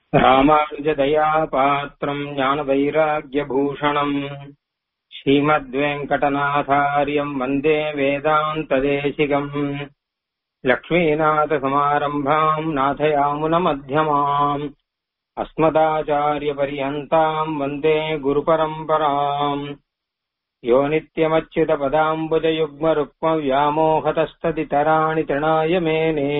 रामानुजदयापात्रम् ज्ञानवैराग्यभूषणम् श्रीमद्वेङ्कटनाथार्यम् वन्दे वेदान्तदेशिकम् लक्ष्मीनाथसमारम्भाम् नाथयामुनमध्यमाम् अस्मदाचार्यपर्यन्ताम् वन्दे गुरुपरम्पराम् यो नित्यमच्युतपदाम्बुजयुग्मरुक्मव्यामोहतस्तदितराणि तृणाय मेने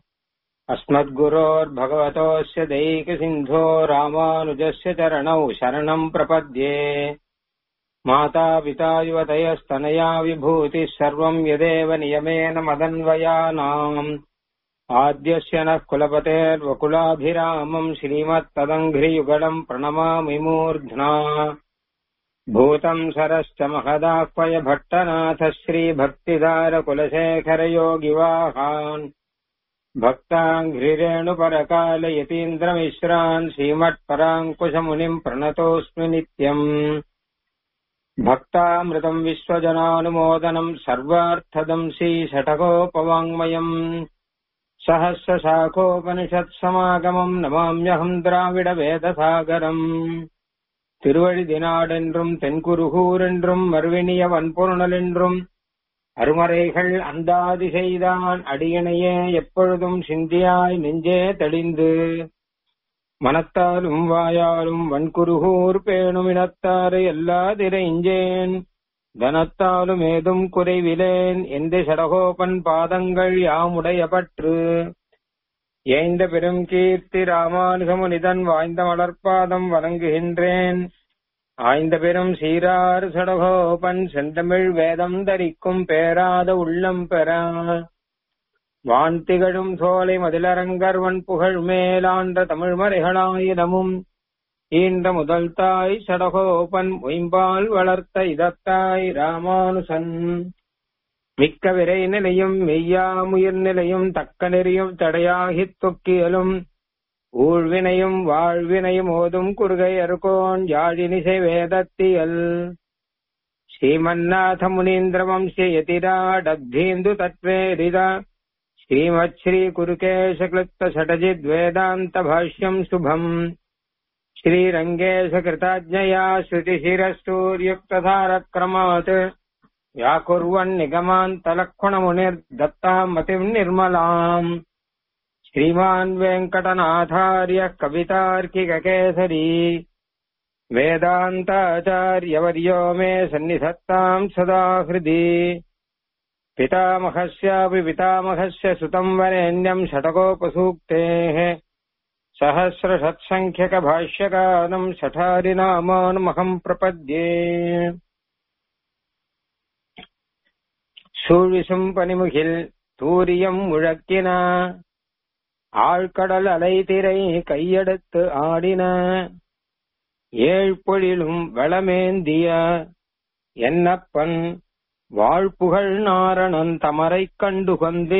अस्मद्गुरोर्भगवतोऽस्य दैकसिन्धो रामानुजस्य चरणौ शरणम् प्रपद्ये मातापिता युवतयस्तनया विभूतिः सर्वम् यदेव नियमेन मदन्वयानाम् आद्यस्य नः कुलपतेर्वकुलाभिरामम् श्रीमत्तदङ्घ्रियुगलम् प्रणमामि मूर्ध्ना भूतम् सरश्च महदाह्वय भट्टनाथ श्रीभक्तिदारकुलशेखरयोगिवाहान् भक्ताङ्घ्रिरेणुपरकालयतीन्द्रमिश्रान् श्रीमत्पराङ्कुशमुनिम् प्रणतोऽस्मि नित्यम् भक्तामृतम् विश्वजनानुमोदनम् सर्वार्थदम् श्रीषटकोपवाङ्मयम् सहस्रशाखोपनिषत्समागमम् नमाम्यहम् द्राविडवेदसागरम् திருவழிதினாடென்றும் தென்குருகூரென்றும் மறுவினிய வன்பொருணலென்றும் அருமறைகள் அந்தாதி செய்தான் அடியணையே எப்பொழுதும் சிந்தியாய் நெஞ்சே தெளிந்து மனத்தாலும் வாயாலும் வன்குருகூர் பேணும் இனத்தாறு எல்லா திரைஞ்சேன் தனத்தாலும் ஏதும் குறைவிலேன் எந்த சடகோபன் பாதங்கள் யாமுடைய பற்று ஏய்ந்த பெரும் கீர்த்தி ராமானுகமுனிதன் வாய்ந்த மலர்பாதம் வணங்குகின்றேன் ஆய்ந்த பெரும் சீரார் சடகோபன் செந்தமிழ் வேதம் தரிக்கும் பேராத உள்ளம் பெறா வான் திகழும் சோலை மதிலரங்கர்வன் புகழ் மேலாண்ட தமிழ் மறைகளாயிரமும் ஈன்ற முதல் தாய் சடகோபன் ஒய்ம்பால் வளர்த்த இதத்தாய் ராமானுசன் மிக்க விரை நிலையும் மெய்யாமுயிர் நிலையும் தக்க நெறியும் தடையாகித் தொக்கியலும் ஊழ்வினையும் வாழ்வினையும் ஓதும் குறுகை அருகோன் யாழினிசை வேதத்தியல் ஸ்ரீமன்னாத முனீந்திர வம்சயதிராடப்தீந்து தத்வேரிதா ஸ்ரீமத் ஸ்ரீ குருகேஷ கிளுப்த ஷடஜித் வேதாந்த பாஷ்யம் சுபம் ஸ்ரீரங்கேஷ கிருதாஜ்ஞயா ஸ்ருதிशिरस्तूर्युक्तधारक्रमात् व्याकुर्वन्निगमान्तलक्ष्मणमुनिर्दत्ताम् मतिम् निर्मलाम् श्रीमान् वेङ्कटनाथार्यः कवितार्किककेसरी वेदान्ताचार्यवर्यो मे सन्निधत्ताम् सदा हृदि पितामहस्यापि पितामहस्य सुतम् वरेण्यम् षटकोपसूक्तेः सहस्रषत्सङ्ख्यकभाष्यकारम् शठारिनामानुमहम् प्रपद्ये சூழிசும் பனிமுகில் தூரியம் முழக்கின ஆழ்கடல் அலைதிரை கையெடுத்து ஆடின ஏழ்பொழிலும் வளமேந்திய என்னப்பன் வாழ்புகழ் நாரணன் தமரைக் கண்டு கொந்தே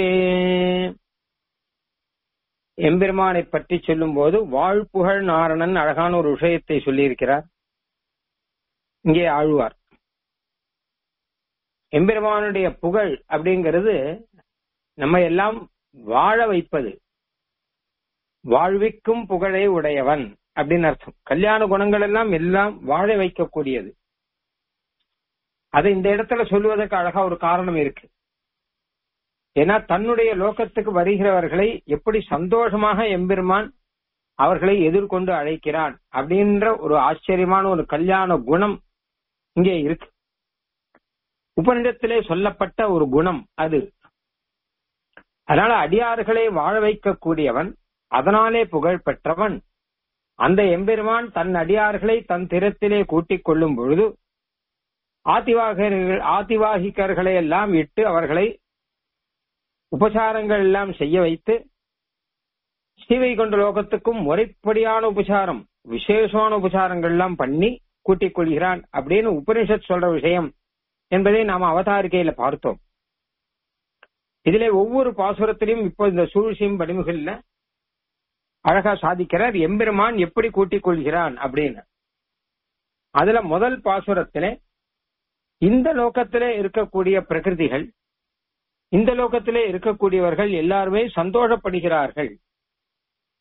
எம்பெருமானை பற்றி சொல்லும் போது வாழ்புகழ் நாரணன் அழகான ஒரு விஷயத்தை சொல்லியிருக்கிறார் இங்கே ஆழ்வார் எம்பெருமானுடைய புகழ் அப்படிங்கிறது நம்ம எல்லாம் வாழ வைப்பது வாழ்விக்கும் புகழை உடையவன் அப்படின்னு அர்த்தம் கல்யாண குணங்கள் எல்லாம் எல்லாம் வாழ வைக்கக்கூடியது அதை இந்த இடத்துல சொல்லுவதற்கு அழகா ஒரு காரணம் இருக்கு ஏன்னா தன்னுடைய லோகத்துக்கு வருகிறவர்களை எப்படி சந்தோஷமாக எம்பெருமான் அவர்களை எதிர்கொண்டு அழைக்கிறான் அப்படின்ற ஒரு ஆச்சரியமான ஒரு கல்யாண குணம் இங்கே இருக்கு உபனிடத்திலே சொல்லப்பட்ட ஒரு குணம் அது அதனால அடியார்களை வாழ வைக்கக்கூடியவன் அதனாலே புகழ் பெற்றவன் அந்த எம்பெருமான் தன் அடியார்களை தன் திறத்திலே கூட்டிக் கொள்ளும் பொழுது ஆதிவாகர்கள் ஆதிவாகிக்கர்களை எல்லாம் இட்டு அவர்களை உபசாரங்கள் எல்லாம் செய்ய வைத்து ஸ்ரீவைகுண்ட லோகத்துக்கும் முறைப்படியான உபசாரம் விசேஷமான உபசாரங்கள் எல்லாம் பண்ணி கூட்டிக் கொள்கிறான் அப்படின்னு உபனிஷத் சொல்ற விஷயம் என்பதை நாம் அவதாரிக்கையில பார்த்தோம் இதிலே ஒவ்வொரு பாசுரத்திலையும் இப்போ இந்த சூழ்ச்சியும் படிமுகள்ல அழகா சாதிக்கிறார் எம்பெருமான் எப்படி கூட்டிக் கொள்கிறான் அப்படின்னு அதுல முதல் பாசுரத்திலே இந்த லோகத்திலே இருக்கக்கூடிய பிரகிருதிகள் இந்த லோகத்திலே இருக்கக்கூடியவர்கள் எல்லாருமே சந்தோஷப்படுகிறார்கள்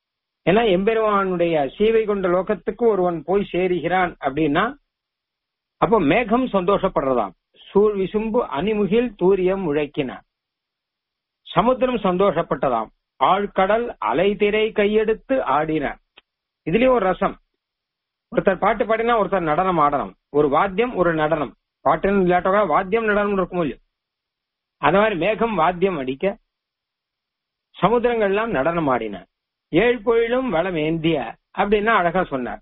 ஏன்னா எம்பெருமானுடைய சீவை கொண்ட லோகத்துக்கு ஒருவன் போய் சேருகிறான் அப்படின்னா அப்போ மேகம் சந்தோஷப்படுறதாம் சூழ் விசும்பு அணிமுகில் தூரியம் உழைக்கின சமுத்திரம் சந்தோஷப்பட்டதாம் ஆழ்கடல் அலைதிரை கையெடுத்து ஆடின இதுலயும் ஒரு ரசம் ஒருத்தர் பாட்டு பாடினா ஒருத்தர் நடனம் ஆடணும் ஒரு வாத்தியம் ஒரு நடனம் பாட்டுன்னு இல்லாட்டா வாத்தியம் நடனம் இருக்கும் இல்லையோ அந்த மாதிரி மேகம் வாத்தியம் அடிக்க சமுத்திரங்கள்லாம் நடனம் ஆடின ஏழ் பொழிலும் வளம் ஏந்திய அப்படின்னா அழகா சொன்னார்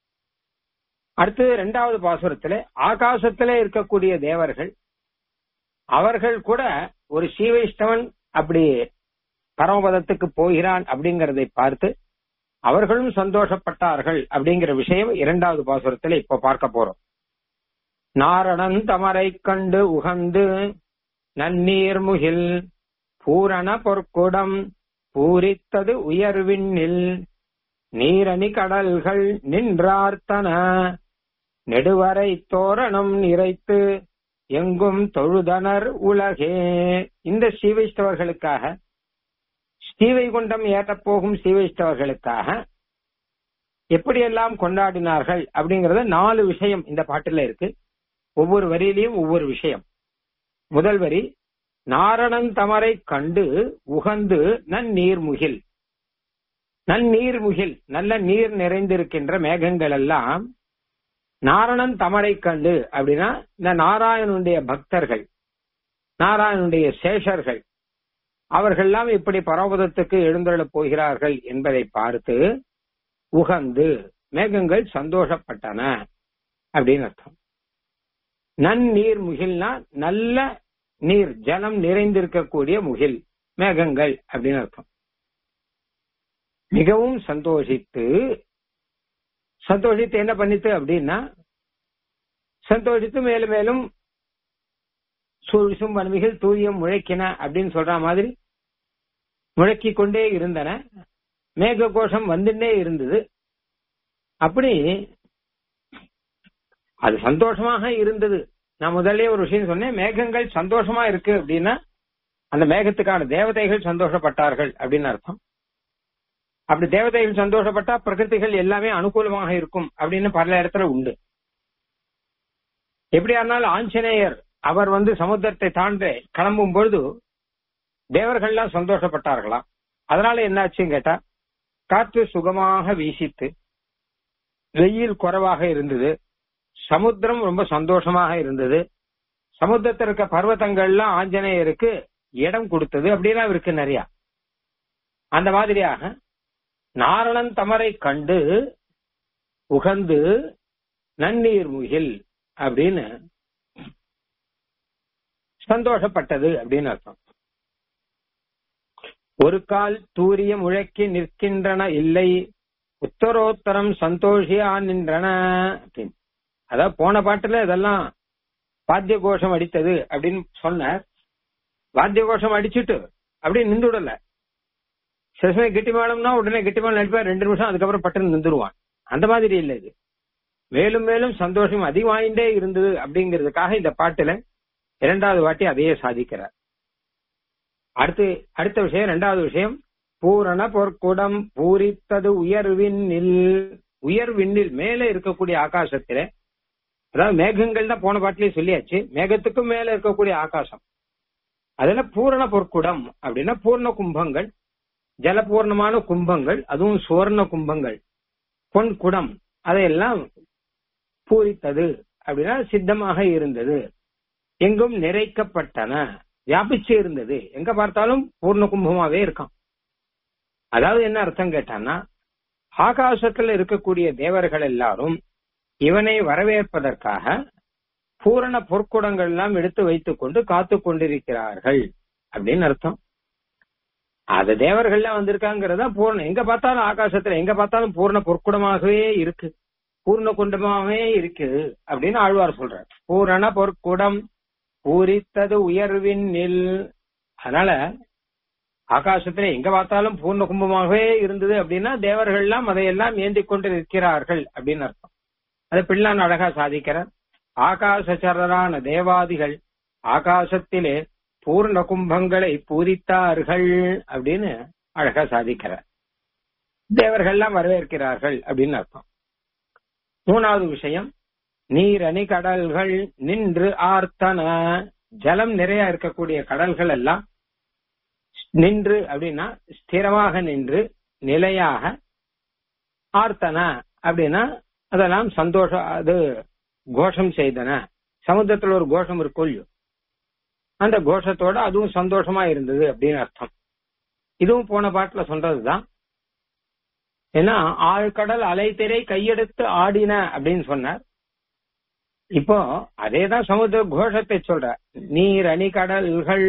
அடுத்து இரண்டாவது பாசுரத்துல ஆகாசத்திலே இருக்கக்கூடிய தேவர்கள் அவர்கள் கூட ஒரு சீவைஷ்டவன் அப்படி பரமபதத்துக்கு போகிறான் அப்படிங்கறதை பார்த்து அவர்களும் சந்தோஷப்பட்டார்கள் அப்படிங்கிற விஷயம் இரண்டாவது பாசுரத்துல இப்ப பார்க்க போறோம் நாரணன் தமரை கண்டு உகந்து நன்னீர் முகில் பூரண பொற்குடம் பூரித்தது உயர்விண்ணில் நீரணி கடல்கள் நின்றார்த்தன நெடுவரை தோரணம் நிறைத்து எங்கும் தொழுதனர் உலகே இந்த ஸ்ரீவைஷ்ணவர்களுக்காக ஸ்ரீவைகுண்டம் ஏற்றப் போகும் ஸ்ரீவைஷ்ணவர்களுக்காக எப்படியெல்லாம் கொண்டாடினார்கள் அப்படிங்கறது நாலு விஷயம் இந்த பாட்டுல இருக்கு ஒவ்வொரு வரியிலையும் ஒவ்வொரு விஷயம் முதல் வரி நாரணன் தமரை கண்டு உகந்து நன்னீர்முகில் நன்னீர்முகில் நல்ல நீர் நிறைந்திருக்கின்ற மேகங்கள் எல்லாம் நாரணன் தமரை கண்டு அப்படின்னா இந்த நாராயணனுடைய பக்தர்கள் நாராயணனுடைய சேஷர்கள் அவர்கள்லாம் இப்படி பரவதத்துக்கு எழுந்தருளப் போகிறார்கள் என்பதை பார்த்து உகந்து மேகங்கள் சந்தோஷப்பட்டன அப்படின்னு அர்த்தம் நன்னீர் முகில்னா நல்ல நீர் ஜலம் நிறைந்திருக்கக்கூடிய முகில் மேகங்கள் அப்படின்னு அர்த்தம் மிகவும் சந்தோஷித்து சந்தோஷித்து என்ன பண்ணித்து அப்படின்னா சந்தோஷித்து மேலும் மேலும் சூழ்சும் வன்மிகள் தூரியம் முழைக்கின அப்படின்னு சொல்ற மாதிரி முழக்கிக் கொண்டே இருந்தன மேக கோஷம் வந்துட்டே இருந்தது அப்படி அது சந்தோஷமாக இருந்தது நான் முதல்ல ஒரு விஷயம் சொன்னேன் மேகங்கள் சந்தோஷமா இருக்கு அப்படின்னா அந்த மேகத்துக்கான தேவதைகள் சந்தோஷப்பட்டார்கள் அப்படின்னு அர்த்தம் அப்படி தேவதைகள் சந்தோஷப்பட்டா பிரகிருதிகள் எல்லாமே அனுகூலமாக இருக்கும் அப்படின்னு பல இடத்துல உண்டு எப்படியா இருந்தாலும் ஆஞ்சநேயர் அவர் வந்து சமுத்திரத்தை தாண்டி கிளம்பும் பொழுது தேவர்கள்லாம் சந்தோஷப்பட்டார்களாம் அதனால என்னாச்சுன்னு கேட்டா காற்று சுகமாக வீசித்து வெயில் குறைவாக இருந்தது சமுத்திரம் ரொம்ப சந்தோஷமாக இருந்தது சமுத்திரத்தில் இருக்க பர்வதங்கள்லாம் ஆஞ்சநேயருக்கு இடம் கொடுத்தது அப்படிலாம் இருக்கு நிறைய அந்த மாதிரியாக நாரணன் தமரை கண்டு உகந்து நன்னீர் முகில் அப்படின்னு சந்தோஷப்பட்டது அப்படின்னு அர்த்தம் ஒரு கால் தூரிய முழக்கி நிற்கின்றன இல்லை உத்தரோத்தரம் சந்தோஷியா நின்றன அப்படின்னு அதாவது போன பாட்டுல இதெல்லாம் வாத்திய கோஷம் அடித்தது அப்படின்னு சொன்னார் வாத்திய கோஷம் அடிச்சுட்டு அப்படியே நின்றுடல சில சமயம் கெட்டி மேளம்னா உடனே கெட்டி மேளம் நடிப்பா ரெண்டு நிமிஷம் அதுக்கப்புறம் பட்டுன்னு நின்றுருவான் அந்த மாதிரி இல்லை இது மேலும் மேலும் சந்தோஷம் அதிகமாயிண்டே இருந்தது அப்படிங்கிறதுக்காக இந்த பாட்டுல இரண்டாவது வாட்டி அதையே சாதிக்கிறார் அடுத்து அடுத்த விஷயம் இரண்டாவது விஷயம் பூரண பொற்குடம் பூரித்தது உயர்விண்ணில் உயர்விண்ணில் மேலே இருக்கக்கூடிய ஆகாசத்திலே அதாவது மேகங்கள் தான் போன பாட்டிலேயே சொல்லியாச்சு மேகத்துக்கும் மேல இருக்கக்கூடிய ஆகாசம் அதுல பூரண பொற்குடம் அப்படின்னா பூர்ண கும்பங்கள் ஜலபூர்ணமான கும்பங்கள் அதுவும் சுவர்ண கும்பங்கள் பொன் குடம் அதையெல்லாம் பூரித்தது அப்படின்னா சித்தமாக இருந்தது எங்கும் நிறைக்கப்பட்டன வியாபிச்சு இருந்தது எங்க பார்த்தாலும் பூர்ண கும்பமாவே இருக்கான் அதாவது என்ன அர்த்தம் கேட்டான்னா ஆகாசத்துல இருக்கக்கூடிய தேவர்கள் எல்லாரும் இவனை வரவேற்பதற்காக பூரண பொற்குடங்கள் எல்லாம் எடுத்து வைத்துக் கொண்டு காத்து கொண்டிருக்கிறார்கள் அப்படின்னு அர்த்தம் அது தேவர்கள்லாம் வந்திருக்காங்கிறதா பூர்ண எங்க பார்த்தாலும் ஆகாசத்துல எங்க பார்த்தாலும் பூர்ண பொற்குடமாகவே இருக்கு பூர்ண குண்டமாகவே இருக்கு அப்படின்னு ஆழ்வார் சொல்றார் பூரண பொற்குடம் பூரித்தது உயர்வின் நெல் அதனால ஆகாசத்துல எங்க பார்த்தாலும் பூர்ண கும்பமாகவே இருந்தது அப்படின்னா தேவர்கள் எல்லாம் அதையெல்லாம் ஏந்தி கொண்டு நிற்கிறார்கள் அப்படின்னு அர்த்தம் அதை பிள்ளான் அழகா சாதிக்கிறார் ஆகாசச்சரரான தேவாதிகள் ஆகாசத்திலே பூர்ண கும்பங்களை பூரித்தார்கள் அப்படின்னு அழகா சாதிக்கிறார் தேவர்கள்லாம் வரவேற்கிறார்கள் அப்படின்னு அர்த்தம் மூணாவது விஷயம் நீரணி கடல்கள் நின்று ஆர்த்தன ஜலம் நிறைய இருக்கக்கூடிய கடல்கள் எல்லாம் நின்று அப்படின்னா ஸ்திரமாக நின்று நிலையாக ஆர்த்தன அப்படின்னா அதெல்லாம் சந்தோஷம் அது கோஷம் செய்தன சமுத்திரத்துல ஒரு கோஷம் இருக்கும் அந்த கோஷத்தோட அதுவும் சந்தோஷமா இருந்தது அப்படின்னு அர்த்தம் இதுவும் போன பாட்டுல சொல்றதுதான் ஏன்னா ஆழ்கடல் அலைத்திரை கையெடுத்து ஆடின அப்படின்னு சொன்னார் இப்போ அதேதான் சமுத்திர கோஷத்தை சொல்ற நீர் அணிகடல்கள்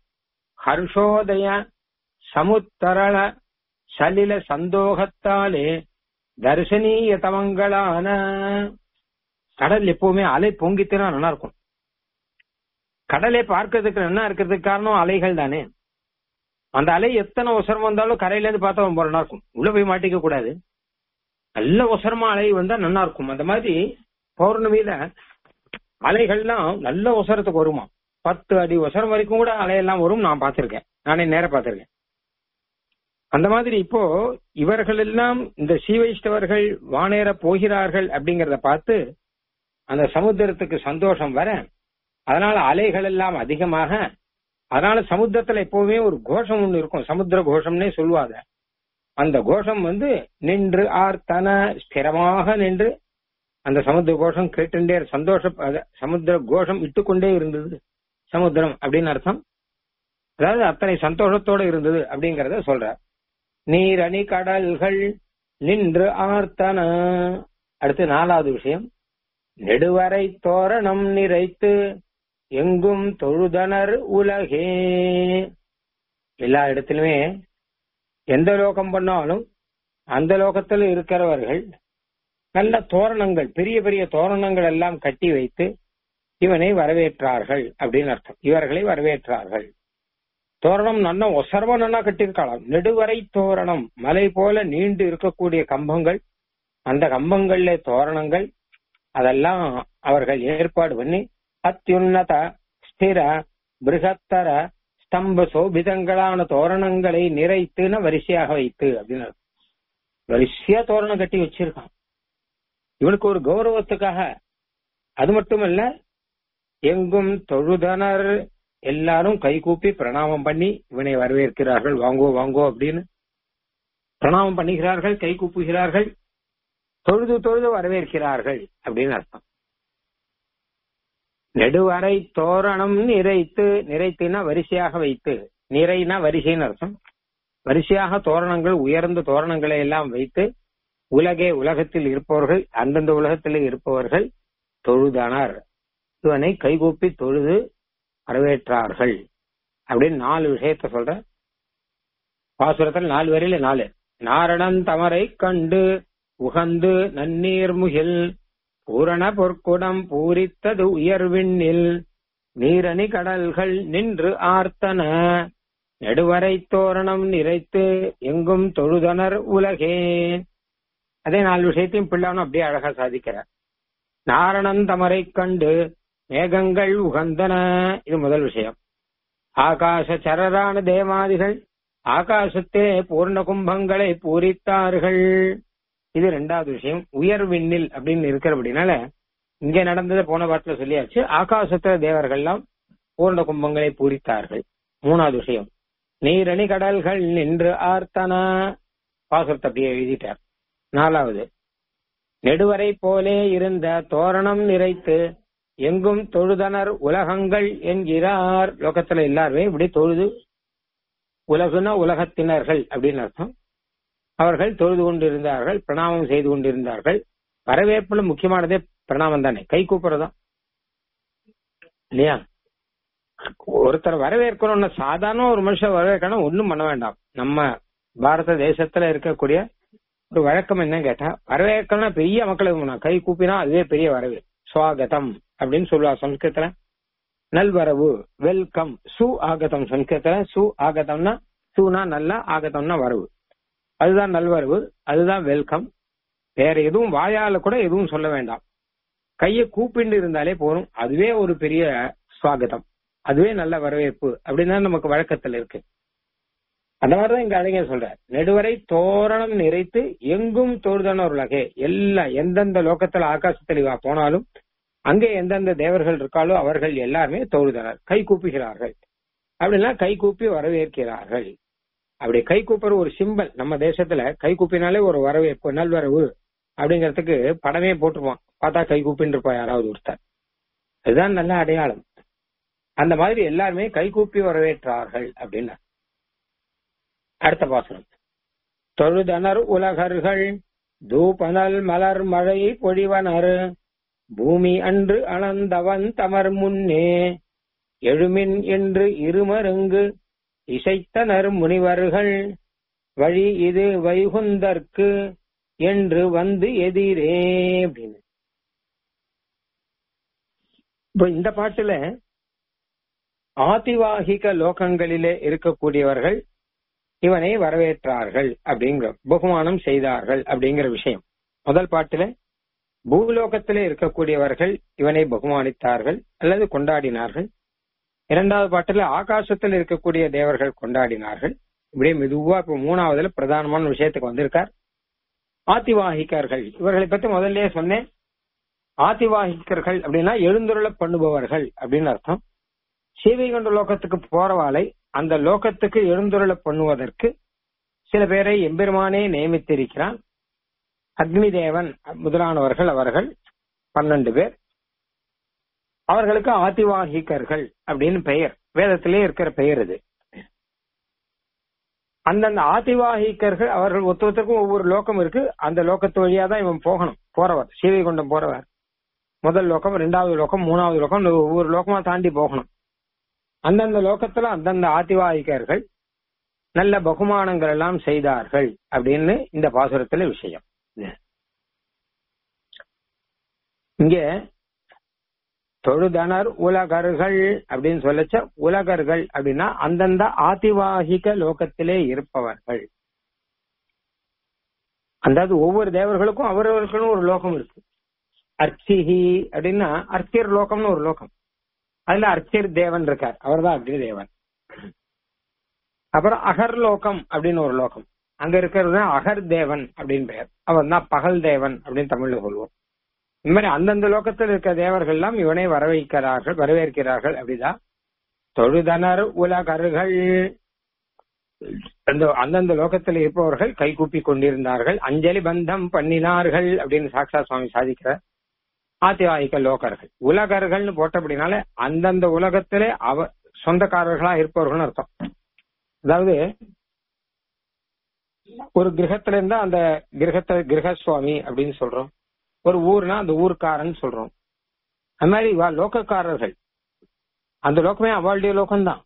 ஹர்ஷோதய சமுத்தரள சலில சந்தோகத்தாலே தர்சனீய தவங்களான கடல் எப்பவுமே அலை பொங்கித்தினா நல்லா இருக்கும் கடலை பார்க்கறதுக்கு நல்லா இருக்கிறதுக்கு காரணம் அலைகள் தானே அந்த அலை எத்தனை உசரம் வந்தாலும் கரையில இருந்து பார்த்தா ரொம்ப நல்லா இருக்கும் உள்ள போய் மாட்டிக்க கூடாது நல்ல உசரமா அலை வந்தா நல்லா இருக்கும் அந்த மாதிரி பௌர்ணமியில அலைகள்லாம் நல்ல உசரத்துக்கு வருமா பத்து அடி உசரம் வரைக்கும் கூட அலையெல்லாம் வரும் நான் பார்த்திருக்கேன் நானே நேர பார்த்திருக்கேன் அந்த மாதிரி இப்போ இவர்கள் எல்லாம் இந்த சீவைஷ்டவர்கள் வானேற போகிறார்கள் அப்படிங்கறத பார்த்து அந்த சமுத்திரத்துக்கு சந்தோஷம் வர அதனால அலைகள் எல்லாம் அதிகமாக அதனால சமுத்திரத்துல எப்பவுமே ஒரு கோஷம் ஒண்ணு இருக்கும் சமுத்திர கோஷம்னே சொல்லுவாங்க அந்த கோஷம் வந்து நின்று ஆர்த்தன ஸ்திரமாக நின்று அந்த சமுத்திர கோஷம் கேட்டுண்டே சந்தோஷ சமுத்திர கோஷம் இட்டுக்கொண்டே இருந்தது சமுத்திரம் அப்படின்னு அர்த்தம் அதாவது அத்தனை சந்தோஷத்தோட இருந்தது அப்படிங்கறத சொல்ற நீர் அணி கடல்கள் நின்று ஆர்த்தன அடுத்து நாலாவது விஷயம் நெடுவரை தோரணம் நிறைத்து எங்கும் தொழுதனர் உலகே எல்லா இடத்திலுமே எந்த லோகம் பண்ணாலும் அந்த லோகத்தில் இருக்கிறவர்கள் நல்ல தோரணங்கள் பெரிய பெரிய தோரணங்கள் எல்லாம் கட்டி வைத்து இவனை வரவேற்றார்கள் அப்படின்னு அர்த்தம் இவர்களை வரவேற்றார்கள் தோரணம் நல்ல ஒசர்வ நல்லா கட்டியிருக்கலாம் நெடுவரை தோரணம் மலை போல நீண்டு இருக்கக்கூடிய கம்பங்கள் அந்த கம்பங்கள்ல தோரணங்கள் அதெல்லாம் அவர்கள் ஏற்பாடு பண்ணி அத்தியுன்னத ஸ்திர பிருகத்தர ஸ்தம்ப சோபிதங்களான தோரணங்களை நிறைத்துன்னு வரிசையாக வைத்து அப்படின்னு வரிசையா தோரணம் கட்டி வச்சிருக்கான் இவனுக்கு ஒரு கௌரவத்துக்காக அது மட்டுமல்ல எங்கும் தொழுதனர் எல்லாரும் கைகூப்பி பிரணாமம் பண்ணி இவனை வரவேற்கிறார்கள் வாங்கோ வாங்கோ அப்படின்னு பிரணாமம் பண்ணுகிறார்கள் கை கூப்புகிறார்கள் தொழுது தொழுது வரவேற்கிறார்கள் அப்படின்னு அர்த்தம் நெடுவரை தோரணம் நிறைத்து நிறைத்துனா வரிசையாக வைத்து நிறைனா வரிசைன்னு அர்த்தம் வரிசையாக தோரணங்கள் உயர்ந்த தோரணங்களை எல்லாம் வைத்து உலகே உலகத்தில் இருப்பவர்கள் அந்தந்த உலகத்தில் இருப்பவர்கள் தொழுதனர் இவனை கைகூப்பி தொழுது வரவேற்றார்கள் அப்படின்னு நாலு விஷயத்த சொல்ற பாசுரத்தில் நாலு வரையில நாலு நாரணன் தமரை கண்டு உகந்து நன்னீர் முகில் பூரண பொற்குடம் பூரித்தது உயர்விண்ணில் நீரணி கடல்கள் நின்று ஆர்த்தன நெடுவரை தோரணம் நிறைத்து எங்கும் தொழுதனர் உலகே அதே நாலு விஷயத்தையும் பிள்ளானும் அப்படியே அழகா சாதிக்கிறார் நாரணன் தமரை கண்டு மேகங்கள் உகந்தன இது முதல் விஷயம் ஆகாச சரரான தேவாதிகள் ஆகாசத்தே பூர்ண கும்பங்களை பூரித்தார்கள் இது ரெண்டாவது விஷயம் உயர் விண்ணில் அப்படின்னு இருக்கிறபடினால இங்க நடந்ததை போன பாட்டுல சொல்லியாச்சு ஆகாசத்துல தேவர்கள்லாம் பூர்ண கும்பங்களை பூரித்தார்கள் மூணாவது விஷயம் நீரணி கடல்கள் நின்று ஆர்த்தனா பாசுரத்தை அப்படியே எழுதிட்டார் நாலாவது நெடுவரை போலே இருந்த தோரணம் நிறைத்து எங்கும் தொழுதனர் உலகங்கள் என்கிறார் லோகத்துல எல்லாருமே இப்படி தொழுது உலகுன உலகத்தினர்கள் அப்படின்னு அர்த்தம் அவர்கள் தொழுது கொண்டிருந்தார்கள் பிரணாமம் செய்து கொண்டிருந்தார்கள் வரவேற்புல முக்கியமானதே பிரணாமம் தானே கை கூப்பிடுறதா இல்லையா ஒருத்தர் வரவேற்கணும்னு சாதாரண ஒரு மனுஷன் வரவேற்கணும் ஒன்னும் பண்ண வேண்டாம் நம்ம பாரத தேசத்துல இருக்கக்கூடிய ஒரு வழக்கம் என்ன கேட்டா வரவேற்கணும்னா பெரிய மக்களுக்கு கை கூப்பினா அதுவே பெரிய வரவே சுவாகதம் அப்படின்னு சொல்லுவா சம்ஸ்கிருத்துல நல்வரவு வெல்கம் சு ஆகதம் சம்ஸ்கிருத்துல சு ஆகதம்னா சூனா நல்லா ஆகதம்னா வரவு அதுதான் நல்வரவு அதுதான் வெல்கம் வேற எதுவும் வாயால கூட எதுவும் சொல்ல வேண்டாம் கையை கூப்பிண்டு இருந்தாலே போதும் அதுவே ஒரு பெரிய சுவாகதம் அதுவே நல்ல வரவேற்பு அப்படின்னு நமக்கு வழக்கத்துல இருக்கு அந்த மாதிரிதான் இங்க அழகர் சொல்றார் நெடுவரை தோரணம் நிறைத்து எங்கும் தோறுதான உலகே எல்லா எந்தெந்த லோகத்துல ஆகாசத்தில் இவா போனாலும் அங்கே எந்தெந்த தேவர்கள் இருக்காளோ அவர்கள் எல்லாருமே தோழுதனர் கை கூப்புகிறார்கள் அப்படின்னா கை கூப்பி வரவேற்கிறார்கள் அப்படி கை கூப்புற ஒரு சிம்பல் நம்ம தேசத்துல கை கூப்பினாலே ஒரு வரவேற்பு நல்வரவு அப்படிங்கறதுக்கு படமே போட்டுருவான் பார்த்தா கை கூப்பின்னு இருப்பா யாராவது ஒருத்தர் அதுதான் நல்ல அடையாளம் அந்த மாதிரி எல்லாருமே கை கூப்பி வரவேற்றார்கள் அப்படின்னா அடுத்த பாசனம் தொழுதனர் உலகர்கள் தூபனல் மலர் மழை பொழிவனர் பூமி அன்று அளந்தவன் தமர் முன்னே எழுமின் என்று இருமருங்கு இசைத்தனர் முனிவர்கள் வழி இது வைகுந்தற்கு என்று வந்து எதிரே அப்படின்னு இப்ப இந்த பாட்டுல ஆதிவாகிக லோகங்களிலே இருக்கக்கூடியவர்கள் இவனை வரவேற்றார்கள் அப்படிங்கிற பகுமானம் செய்தார்கள் அப்படிங்கிற விஷயம் முதல் பாட்டுல பூலோகத்திலே இருக்கக்கூடியவர்கள் இவனை பகுமானித்தார்கள் அல்லது கொண்டாடினார்கள் இரண்டாவது பாட்டுல ஆகாசத்தில் இருக்கக்கூடிய தேவர்கள் கொண்டாடினார்கள் இப்படியே மெதுவா இப்ப மூணாவதுல பிரதானமான விஷயத்துக்கு வந்திருக்கார் ஆதிவாகிக்கர்கள் இவர்களை பத்தி முதல்லயே சொன்னேன் ஆதிவாகிக்கர்கள் அப்படின்னா எழுந்துருள பண்ணுபவர்கள் அப்படின்னு அர்த்தம் சீவை கொண்ட லோகத்துக்கு போறவாளை அந்த லோகத்துக்கு எழுந்துருள பண்ணுவதற்கு சில பேரை எம்பெருமானே நியமித்திருக்கிறான் அக்னி தேவன் முதலானவர்கள் அவர்கள் பன்னெண்டு பேர் அவர்களுக்கு ஆதிவாகிக்கர்கள் அப்படின்னு பெயர் வேதத்திலே இருக்கிற பெயர் இது அந்தந்த ஆதிவாகிக்கர்கள் அவர்கள் ஒருத்தருக்கும் ஒவ்வொரு லோகம் இருக்கு அந்த லோகத்து வழியா தான் இவன் போகணும் போறவர் சீவை கொண்டம் போறவர் முதல் லோகம் ரெண்டாவது லோகம் மூணாவது லோகம் ஒவ்வொரு லோகமா தாண்டி போகணும் அந்தந்த லோகத்துல அந்தந்த ஆதிவாகிக்கர்கள் நல்ல பகுமானங்கள் எல்லாம் செய்தார்கள் அப்படின்னு இந்த பாசுரத்துல விஷயம் இங்க தொழுதனர் உலகர்கள் அப்படின்னு சொல்லச்ச உலகர்கள் அப்படின்னா அந்தந்த ஆதிவாகிக லோகத்திலே இருப்பவர்கள் அதாவது ஒவ்வொரு தேவர்களுக்கும் அவரவர்களுக்கும் ஒரு லோகம் இருக்கு அர்ச்சிஹி அப்படின்னா அர்ச்சியர் லோகம்னு ஒரு லோகம் அதுல அர்ச்சியர் தேவன் இருக்கார் அவர் தான் அக்னி தேவன் அப்புறம் அகர் லோகம் அப்படின்னு ஒரு லோகம் அங்க இருக்கிறது அகர் தேவன் அப்படின்னு பெயர் அவர் தான் பகல் தேவன் அப்படின்னு தமிழ்ல சொல்லுவோம் இந்த மாதிரி அந்தந்த லோகத்தில் இருக்க தேவர்கள் எல்லாம் இவனை வரவேற்கிறார்கள் வரவேற்கிறார்கள் அப்படிதான் தொழுதனர் உலகர்கள் அந்த அந்தந்த லோகத்தில் இருப்பவர்கள் கைகூப்பி கொண்டிருந்தார்கள் அஞ்சலி பந்தம் பண்ணினார்கள் அப்படின்னு சாக்ஷா சுவாமி சாதிக்கிறார் ஆத்திவாயிக்க லோகர்கள் உலகர்கள்னு போட்டபடினால அந்தந்த உலகத்திலே அவ சொந்தக்காரர்களா இருப்பவர்கள் அர்த்தம் அதாவது ஒரு கிரகத்துல இருந்தா அந்த கிரகத்தை கிரகசுவாமி அப்படின்னு சொல்றோம் ஒரு ஊர்னா அந்த ஊர்க்காரன் சொல்றோம் அது மாதிரி வா லோக்கக்காரர்கள் அந்த லோகமே அவளுடைய லோகம்தான்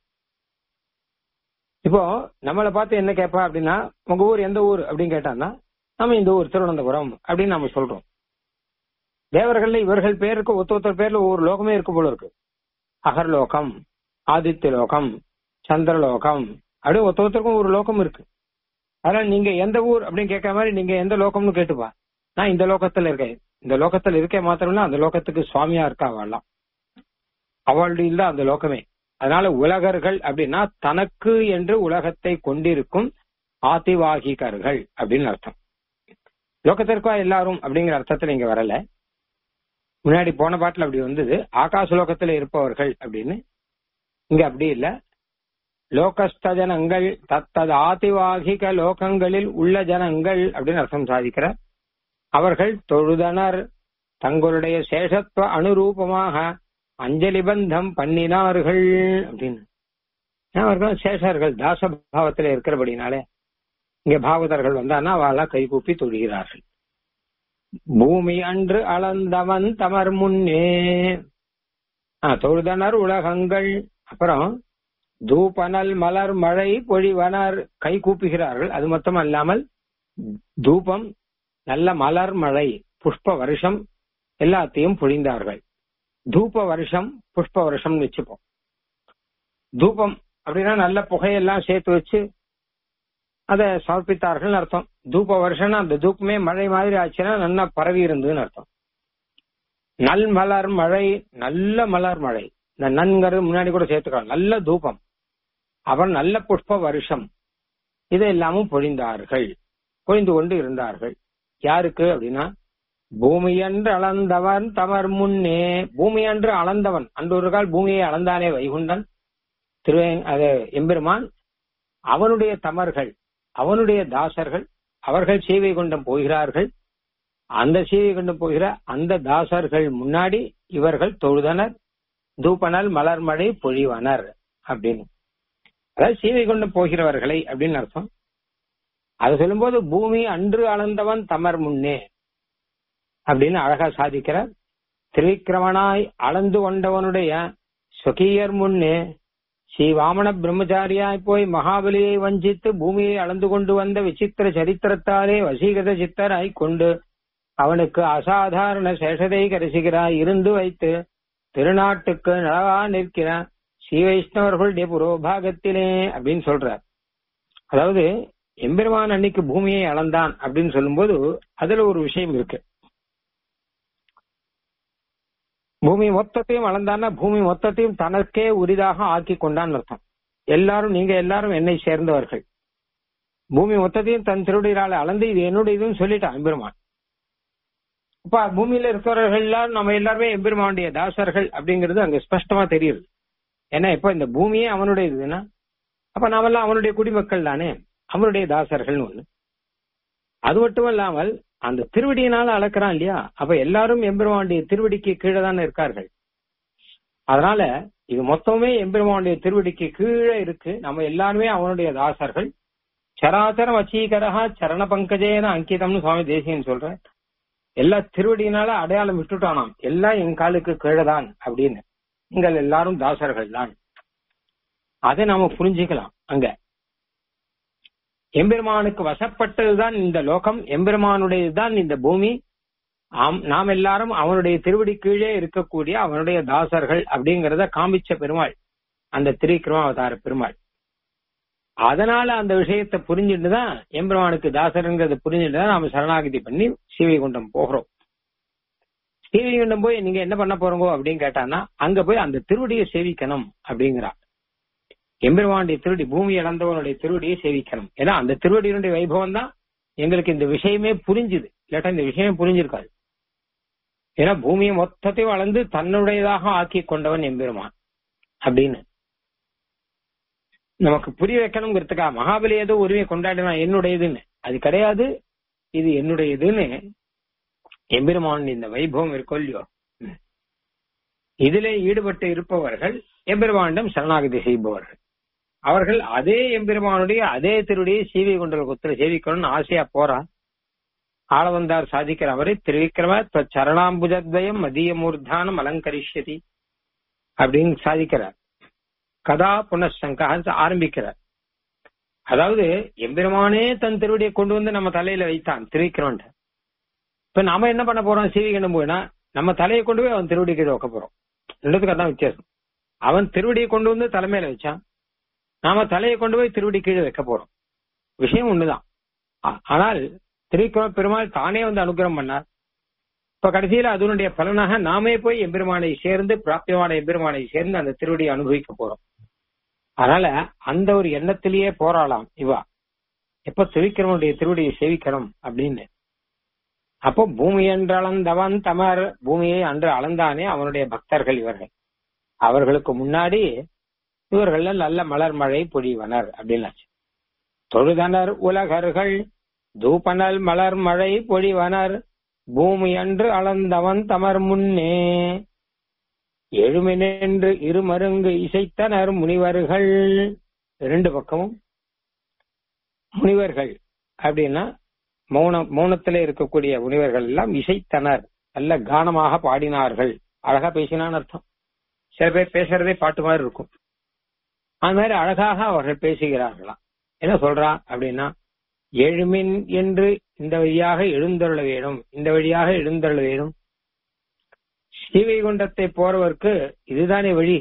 இப்போ நம்மளை பார்த்து என்ன கேட்பா அப்படின்னா உங்க ஊர் எந்த ஊர் அப்படின்னு கேட்டான்னா நம்ம இந்த ஊர் திருவனந்தபுரம் அப்படின்னு நம்ம சொல்றோம் தேவர்கள்ல இவர்கள் பேருக்கு ஒத்த ஒருத்தர் பேர்ல ஒவ்வொரு லோகமே இருக்கு போல இருக்கு அகர்லோகம் ஆதித்ய லோகம் சந்திரலோகம் அப்படியே ஒத்த ஒருத்தருக்கும் ஒரு லோகம் இருக்கு அதனால நீங்க எந்த ஊர் அப்படின்னு கேட்கற மாதிரி நீங்க எந்த லோகம்னு கேட்டுப்பா நான் இந்த லோகத்துல இருக்கேன் இந்த லோகத்துல இருக்கே மாத்திரம் அந்த லோகத்துக்கு சுவாமியா இருக்கா அவள்லாம் அவளுடைய இல்ல அந்த லோகமே அதனால உலகர்கள் அப்படின்னா தனக்கு என்று உலகத்தை கொண்டிருக்கும் ஆதிவாகிகர்கள் அப்படின்னு அர்த்தம் லோகத்திற்கா எல்லாரும் அப்படிங்கிற அர்த்தத்துல இங்க வரல முன்னாடி போன பாட்டுல அப்படி வந்தது ஆகாச லோகத்துல இருப்பவர்கள் அப்படின்னு இங்க அப்படி இல்ல லோகஸ்த ஜனங்கள் தத்தது ஆதிவாகிக லோகங்களில் உள்ள ஜனங்கள் அப்படின்னு அர்த்தம் சாதிக்கிறார் அவர்கள் தொழுதனர் தங்களுடைய சேஷத்துவ அனுரூபமாக அஞ்சலி பந்தம் பண்ணினார்கள் அப்படின்னு அவர்கள் சேஷர்கள் தாசபாவத்தில் இருக்கிறபடினாலே இங்க பாகவதர்கள் வந்தான்னா அவளா கைகூப்பி தொழுகிறார்கள் பூமி அன்று அளந்தவன் தமர் முன்னே தொழுதனர் உலகங்கள் அப்புறம் தூபனல் மலர் மழை பொழிவனர் கை கூப்புகிறார்கள் அது மட்டும் அல்லாமல் தூபம் நல்ல மலர் மழை புஷ்ப வருஷம் எல்லாத்தையும் பொழிந்தார்கள் தூப வருஷம் புஷ்ப வருஷம்னு வச்சுப்போம் தூபம் அப்படின்னா நல்ல புகையெல்லாம் சேர்த்து வச்சு அதை சமர்ப்பித்தார்கள் அர்த்தம் தூப வருஷம்னா அந்த தூப்பமே மழை மாதிரி ஆச்சுன்னா நல்லா பரவி இருந்ததுன்னு அர்த்தம் நல் மலர் மழை நல்ல மலர் மழை இந்த நன்கிறது முன்னாடி கூட சேர்த்துக்கலாம் நல்ல தூபம் அப்புறம் நல்ல புஷ்ப வருஷம் இதெல்லாமும் பொழிந்தார்கள் பொழிந்து கொண்டு இருந்தார்கள் யாருக்கு அப்படின்னா பூமியன்று அளந்தவன் தமர் முன்னே பூமியன்று அளந்தவன் அன்று ஒரு கால் பூமியை அளந்தானே வைகுண்டன் திரு அது எம்பெருமான் அவனுடைய தமர்கள் அவனுடைய தாசர்கள் அவர்கள் சேவை கொண்டம் போகிறார்கள் அந்த சேவை கொண்டு போகிற அந்த தாசர்கள் முன்னாடி இவர்கள் தொழுதனர் தூப்பனல் மலர்மழை பொழிவனர் அப்படின்னு அதாவது சேவை கொண்டு போகிறவர்களை அப்படின்னு அர்த்தம் அது சொல்லும்போது பூமி அன்று அளந்தவன் தமர் முன்னே அப்படின்னு அழகா சாதிக்கிறார் திரிக்கிரமனாய் அளந்து கொண்டவனுடைய சொகியர் முன்னே ஸ்ரீ வாமன பிரம்மச்சாரியாய் போய் மகாபலியை வஞ்சித்து பூமியை அளந்து கொண்டு வந்த விசித்திர சரித்திரத்தாலே வசீகத சித்தராய் கொண்டு அவனுக்கு அசாதாரண சேஷதை கரிசுகிறாய் இருந்து வைத்து திருநாட்டுக்கு நலவா நிற்கிற ஸ்ரீ வைஷ்ணவர்களுடைய புரோபாகத்திலே அப்படின்னு சொல்றார் அதாவது எம்பெருமான் அன்னைக்கு பூமியை அளந்தான் அப்படின்னு சொல்லும்போது அதுல ஒரு விஷயம் இருக்கு பூமி மொத்தத்தையும் அளந்தான்னா பூமி மொத்தத்தையும் தனக்கே உரிதாக ஆக்கி கொண்டான்னு அர்த்தம் எல்லாரும் நீங்க எல்லாரும் என்னை சேர்ந்தவர்கள் பூமி மொத்தத்தையும் தன் திருடியால அளந்து இது என்னுடைய இதுன்னு சொல்லிட்டான் எம்பெருமான் இப்ப பூமியில இருக்கிறவர்கள் எல்லாரும் நம்ம எல்லாருமே எம்பெருமானுடைய தாசர்கள் அப்படிங்கிறது அங்க ஸ்பஷ்டமா தெரியுது ஏன்னா இப்ப இந்த பூமியே அவனுடைய இதுன்னா அப்ப நாமெல்லாம் அவனுடைய குடிமக்கள் தானே அவனுடைய தாசர்கள் ஒண்ணு அது மட்டும் இல்லாமல் அந்த திருவடியினால அளக்கிறான் இல்லையா அப்ப எல்லாரும் எம்பெருமானுடைய திருவடிக்கு கீழே தானே இருக்கார்கள் அதனால இது மொத்தமே எம்பெருமானுடைய திருவடிக்கு கீழே இருக்கு நம்ம எல்லாருமே அவனுடைய தாசர்கள் சராச்சரம் வச்சீகரகா சரண பங்கஜேன அங்கிதம்னு சுவாமி தேசியன் சொல்ற எல்லா திருவடியினால அடையாளம் விட்டுட்டானாம் எல்லாம் என் காலுக்கு கீழே தான் அப்படின்னு நீங்கள் எல்லாரும் தாசர்கள் தான் அதை நாம புரிஞ்சுக்கலாம் அங்க எம்பெருமானுக்கு வசப்பட்டதுதான் இந்த லோகம் எம்பெருமானுடையதுதான் இந்த பூமி நாம் எல்லாரும் அவனுடைய திருவடி கீழே இருக்கக்கூடிய அவனுடைய தாசர்கள் அப்படிங்கறத காமிச்ச பெருமாள் அந்த திரிக்கிரமாவதார பெருமாள் அதனால அந்த விஷயத்தை புரிஞ்சுட்டு தான் எம்பெருமானுக்கு தாசருங்கிறத புரிஞ்சுட்டு தான் நாம சரணாகதி பண்ணி சீவைகுண்டம் போகிறோம் சீவைகுண்டம் போய் நீங்க என்ன பண்ண போறோங்கோ அப்படின்னு கேட்டான்னா அங்க போய் அந்த திருவடியை சேவிக்கணும் அப்படிங்கிறா எம்பெருமானுடைய திருவடி பூமி இழந்தவனுடைய திருவடியை சேவிக்கணும் ஏன்னா அந்த திருவடியினுடைய வைபவம் தான் எங்களுக்கு இந்த விஷயமே புரிஞ்சுது இல்லாட்டா இந்த விஷயம் புரிஞ்சிருக்காது ஏன்னா பூமியை மொத்தத்தையும் வளர்ந்து தன்னுடையதாக ஆக்கி கொண்டவன் எம்பெருமான் அப்படின்னு நமக்கு புரிய வைக்கணுங்கிறதுக்காக மகாபலி ஏதோ உரிமை கொண்டாடினா என்னுடையதுன்னு அது கிடையாது இது என்னுடையதுன்னு எம்பெருமான் இந்த வைபவம் இருக்கோ இல்லையோ இதிலே ஈடுபட்டு இருப்பவர்கள் எம்பெருமானிடம் சரணாகதி செய்பவர்கள் அவர்கள் அதே எம்பெருமானுடைய அதே திருடியை சீவி கொண்டல் குத்திர சேவிக்கணும்னு ஆசையா போறா ஆளவந்தார் சாதிக்கிற அவரை திருவிக்கிரம சரணாம்புஜத்வயம் மதிய மூர்தானம் அலங்கரிஷதி அப்படின்னு சாதிக்கிறார் கதா புனசங்கா ஆரம்பிக்கிறார் அதாவது எம்பெருமானே தன் திருவடியை கொண்டு வந்து நம்ம தலையில வைத்தான் திருவிக்கிரமன் இப்ப நாம என்ன பண்ண போறோம் சீவிக்கணும் போயினா நம்ம தலையை கொண்டு போய் அவன் திருவடி கீழே வைக்க போறோம் ரெண்டுத்துக்கு அதான் வித்தியாசம் அவன் திருவடியை கொண்டு வந்து தலைமையில வச்சான் நாம தலையை கொண்டு போய் திருவடி கீழே வைக்க போறோம் விஷயம் ஒண்ணுதான் ஆனால் திருவிக்கிரம பெருமாள் தானே வந்து அனுகிரகம் பண்ணார் இப்ப கடைசியில அதனுடைய பலனாக நாமே போய் எம்பெருமானை சேர்ந்து பிராப்தியமான எம்பெருமானை சேர்ந்து அந்த திருவடியை அனுபவிக்க போறோம் அதனால அந்த ஒரு எண்ணத்திலேயே போராடலாம் இவா எப்ப திருவிக்கிரமனுடைய திருவடியை சேவிக்கணும் அப்படின்னு அப்போ பூமி என்று அளந்தவன் தமர் பூமியை அன்று அளந்தானே அவனுடைய பக்தர்கள் இவர்கள் அவர்களுக்கு முன்னாடி இவர்கள் நல்ல மலர் மழை பொழிவனர் அப்படின்னாச்சு தொழுதனர் உலகர்கள் தூபனல் மலர் மழை பொழிவனர் பூமி அன்று அளந்தவன் தமர் முன்னே எழுமினென்று இருமருங்கு இசைத்தனர் முனிவர்கள் ரெண்டு பக்கமும் முனிவர்கள் அப்படின்னா மௌன மௌனத்துல இருக்கக்கூடிய முனிவர்கள் எல்லாம் இசைத்தனர் நல்ல கானமாக பாடினார்கள் அழகா பேசினான்னு அர்த்தம் சில பேர் பேசுறதே பாட்டு மாதிரி இருக்கும் அது மாதிரி அழகாக அவர்கள் பேசுகிறார்களாம் என்ன சொல்றா அப்படின்னா எழுமின் என்று இந்த வழியாக எழுந்தருள வேணும் இந்த வழியாக எழுந்தருள வேணும் ஸ்ரீவைகுண்டத்தை போறவர்க்கு இதுதானே வழி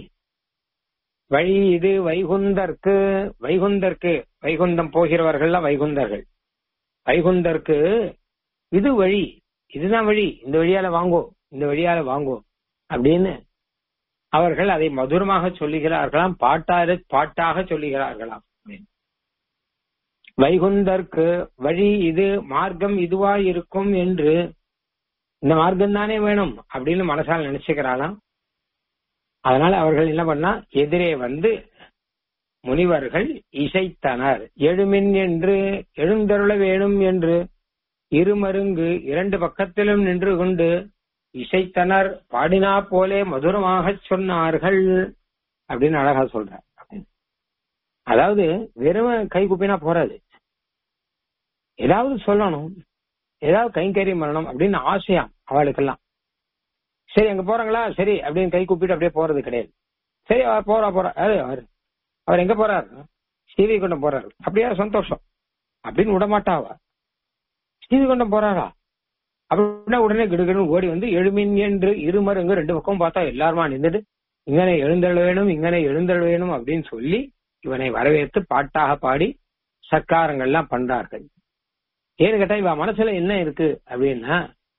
வழி இது வைகுந்தர்க்கு வைகுந்தர்க்கு வைகுந்தம் போகிறவர்கள்லாம் வைகுந்தர்கள் வைகுந்தர்க்கு இது வழி இதுதான் வழி இந்த வழியால வாங்கோ இந்த வழியால வாங்கோ அப்படின்னு அவர்கள் அதை மதுரமாக சொல்லுகிறார்களாம் பாட்டார பாட்டாக சொல்லுகிறார்களாம் வைகுந்தர்க்கு வழி இது மார்க்கம் இதுவா இருக்கும் என்று இந்த மார்க்கம் தானே வேணும் அப்படின்னு மனசால் நினைச்சுக்கிறாளாம் அதனால அவர்கள் என்ன பண்ணா எதிரே வந்து முனிவர்கள் இசைத்தனர் எழுமின் என்று எழுந்தருள வேணும் என்று இருமருங்கு இரண்டு பக்கத்திலும் நின்று கொண்டு இசைத்தனர் பாடினா போலே மதுரமாக சொன்னார்கள் அப்படின்னு அழகா சொல்ற அதாவது வெறும் கை குப்பினா போறாது ஏதாவது சொல்லணும் ஏதாவது கைங்கரியம் பண்ணணும் அப்படின்னு ஆசையாம் அவளுக்கெல்லாம் சரி அங்க போறாங்களா சரி அப்படின்னு கை கூப்பிட்டு அப்படியே போறது கிடையாது சரி அவர் போறா போறா அது அவர் அவர் எங்க போறாரு ஸ்ரீவைகுண்டம் போறாரு அப்படியா சந்தோஷம் அப்படின்னு விடமாட்டாவா ஸ்ரீவைகுண்டம் போறாரா அப்படின்னா உடனே கிடுகிடுன்னு ஓடி வந்து எழுமின் என்று இருமருங்க ரெண்டு பக்கம் பார்த்தா எல்லாருமா நின்றுட்டு இங்கனை எழுந்தருள் வேணும் இங்கனை எழுந்தருள் வேணும் அப்படின்னு சொல்லி இவனை வரவேற்று பாட்டாக பாடி சர்க்காரங்கள்லாம் பண்றார்கள் ஏன்னு கேட்டா இவ மனசுல என்ன இருக்கு அப்படின்னா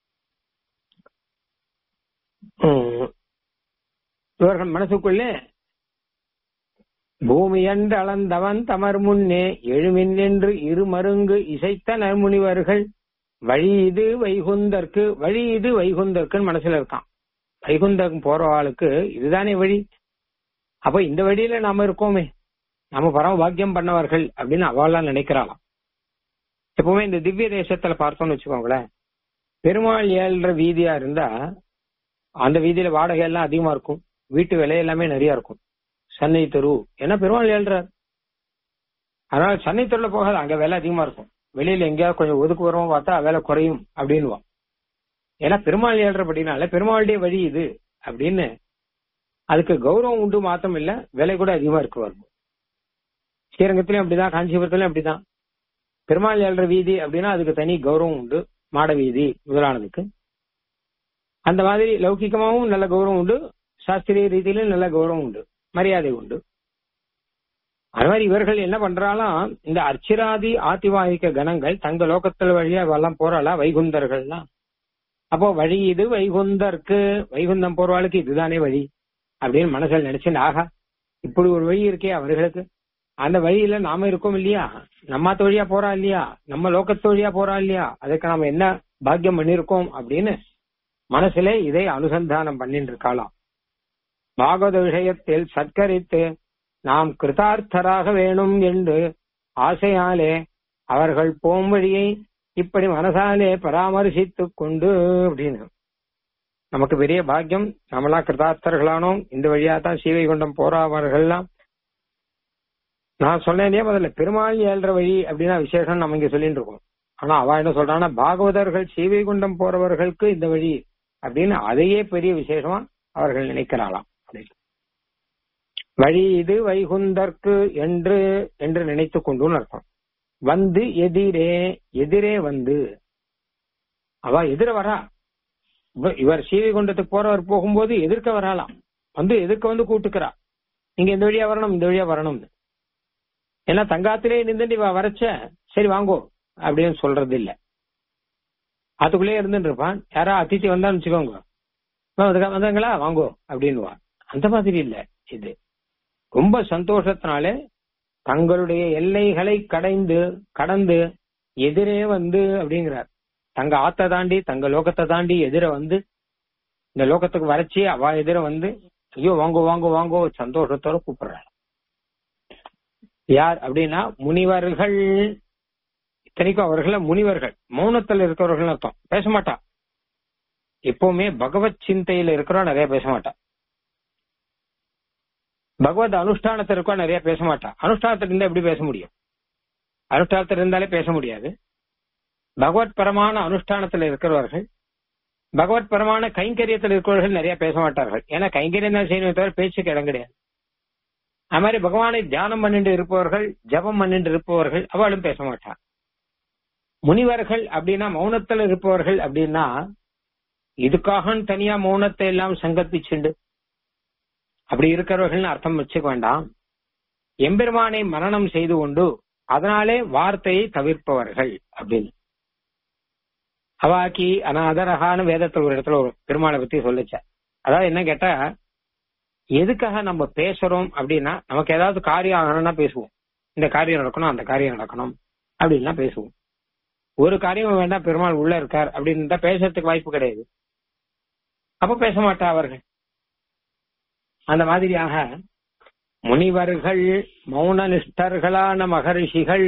இவர்கள் மனசுக்குள்ளே பூமி என்று அளந்தவன் தமர் முன்னே எழுமின் என்று இருமருங்கு இசைத்த நற்முனிவர்கள் வழி இது வைகுந்தற்கு வழி இது வைகுந்தர்க்குன்னு மனசுல இருக்கான் வைகுந்தம் போற ஆளுக்கு இதுதானே வழி அப்ப இந்த வழியில நாம இருக்கோமே நாம பரம பாக்கியம் பண்ணவர்கள் அப்படின்னு அவள்லாம் நினைக்கிறாளாம் எப்பவுமே இந்த திவ்ய தேசத்துல பார்த்தோம்னு வச்சுக்கோங்களேன் பெருமாள் ஏழ்ற வீதியா இருந்தா அந்த வீதியில வாடகை எல்லாம் அதிகமா இருக்கும் வீட்டு விலை எல்லாமே நிறைய இருக்கும் சென்னை தெரு ஏன்னா பெருமாள் ஏழ்றார் அதனால சென்னை தெருல போகாது அங்க விலை அதிகமா இருக்கும் வெளியில எங்கேயாவது கொஞ்சம் ஒதுக்கு வருவோம் பார்த்தா விலை குறையும் அப்படின்வான் ஏன்னா பெருமாள் ஏழ்றபடினால பெருமாளுடைய வழி இது அப்படின்னு அதுக்கு கௌரவம் உண்டு மாத்தம் இல்ல விலை கூட அதிகமா இருக்கு வரும் ஸ்ரீரங்கத்திலயும் அப்படிதான் காஞ்சிபுரத்திலயும் அப்படிதான் பெருமாள் ஏழ்ற வீதி அப்படின்னா அதுக்கு தனி கௌரவம் உண்டு மாட வீதி முதலானதுக்கு அந்த மாதிரி லௌகிகமாவும் நல்ல கௌரவம் உண்டு சாஸ்திரிய ரீதியிலும் நல்ல கௌரவம் உண்டு மரியாதை உண்டு அது மாதிரி இவர்கள் என்ன பண்றாலாம் இந்த அர்ச்சிராதி ஆதிவாகிக்க கணங்கள் தங்க லோகத்துல வழியா எல்லாம் போறாளா வைகுந்தர்கள்லாம் அப்போ வழி இது வைகுந்தருக்கு வைகுந்தம் போறவாளுக்கு இதுதானே வழி அப்படின்னு மனசில் நினைச்சு ஆகா இப்படி ஒரு வழி இருக்கே அவர்களுக்கு அந்த வழியில நாம இருக்கோம் இல்லையா நம்மாத்த வழியா போறா இல்லையா நம்ம லோகத்து வழியா போறா இல்லையா அதுக்கு நாம என்ன பாக்கியம் பண்ணிருக்கோம் அப்படின்னு மனசுல இதை அனுசந்தானம் பண்ணிட்டு இருக்கலாம் பாகவத விஷயத்தில் சத்கரித்து நாம் கிருதார்த்தராக வேணும் என்று ஆசையாலே அவர்கள் போம் வழியை இப்படி மனசாலே பராமரிசித்துக் கொண்டு அப்படின்னு நமக்கு பெரிய பாக்கியம் நம்மளாம் கிருதார்த்தர்களானோம் இந்த வழியா தான் சீவைகுண்டம் போறவர்கள்லாம் நான் சொன்னேனே முதல்ல பெருமாள் ஏழ்ற வழி அப்படின்னா விசேஷம் நம்ம இங்க சொல்லிட்டு இருக்கோம் ஆனா அவ என்ன சொல்றான்னா பாகவதர்கள் சீவைகுண்டம் போறவர்களுக்கு இந்த வழி அப்படின்னு அதையே பெரிய விசேஷமா அவர்கள் நினைக்கிறாளாம் வழி இது வைகுந்தற்கு என்று என்று நினைத்து கொண்டு அர்த்தம் வந்து எதிரே எதிரே வந்து அவ எதிர வரா இவர் சீவைகுண்டத்துக்கு போறவர் போகும்போது எதிர்க்க வராலாம் வந்து எதிர்க்க வந்து கூட்டுக்கிறா நீங்க இந்த வழியா வரணும் இந்த வழியா வரணும்னு ஏன்னா தங்காத்திலே நின்று இவ வரைச்ச சரி வாங்கோ அப்படின்னு சொல்றது இல்ல அதுக்குள்ளே இருந்துட்டு இருப்பான் யாரா அதித்தி வந்தான்னு வச்சுக்கோங்க வந்தாங்களா வாங்கோ அப்படின்னுவா அந்த மாதிரி இல்ல இது ரொம்ப சந்தோஷத்தினாலே தங்களுடைய எல்லைகளை கடைந்து கடந்து எதிரே வந்து அப்படிங்கிறார் தங்க ஆத்த தாண்டி தங்க லோகத்தை தாண்டி எதிர வந்து இந்த லோகத்துக்கு வரைச்சி அவ எதிர வந்து ஐயோ வாங்கோ வாங்கோ வாங்கோ சந்தோஷத்தோட கூப்பிடுறாரு யார் அப்படின்னா முனிவர்கள் இத்தனைக்கும் அவர்கள முனிவர்கள் மௌனத்தில் இருக்கிறவர்கள் அர்த்தம் பேச மாட்டா எப்பவுமே பகவத் சிந்தையில இருக்கிறோம் நிறைய பேச மாட்டா பகவத் அனுஷ்டானத்தில் இருக்கோ நிறைய பேச மாட்டா அனுஷ்டானத்தில் இருந்தா எப்படி பேச முடியும் அனுஷ்டானத்தில் இருந்தாலே பேச முடியாது பகவத் பரமான அனுஷ்டானத்தில் இருக்கிறவர்கள் பகவத் பரமான கைங்கரியத்தில் இருக்கிறவர்கள் நிறைய பேச மாட்டார்கள் ஏன்னா கைங்கரியம் தான் செய்யணுமே தவிர பேச்சுக்கு இடம் கிடையாது அது மாதிரி பகவானை தியானம் பண்ணிட்டு இருப்பவர்கள் ஜபம் பண்ணிட்டு இருப்பவர்கள் அவளும் பேச மாட்டான் முனிவர்கள் அப்படின்னா மௌனத்துல இருப்பவர்கள் அப்படின்னா இதுக்காக தனியா மௌனத்தை எல்லாம் சங்கல்பிச்சுண்டு அப்படி இருக்கிறவர்கள் அர்த்தம் வச்சுக்க வேண்டாம் எம்பெருமானை மரணம் செய்து கொண்டு அதனாலே வார்த்தையை தவிர்ப்பவர்கள் அப்படின்னு அவாக்கி அனாதரகான வேதத்தில் ஒரு இடத்துல ஒரு பெருமாளை பத்தி சொல்லுச்ச அதாவது என்ன கேட்டா எதுக்காக நம்ம பேசுறோம் அப்படின்னா நமக்கு ஏதாவது காரியம் ஆகணும்னா பேசுவோம் இந்த காரியம் நடக்கணும் அந்த காரியம் நடக்கணும் அப்படின்லாம் பேசுவோம் ஒரு காரியம் வேண்டாம் பெருமாள் உள்ள இருக்கார் அப்படின்னு இருந்தா பேசுறதுக்கு வாய்ப்பு கிடையாது அப்ப பேச மாட்டா அவர்கள் அந்த மாதிரியாக முனிவர்கள் மௌன நிஷ்டர்களான மகரிஷிகள்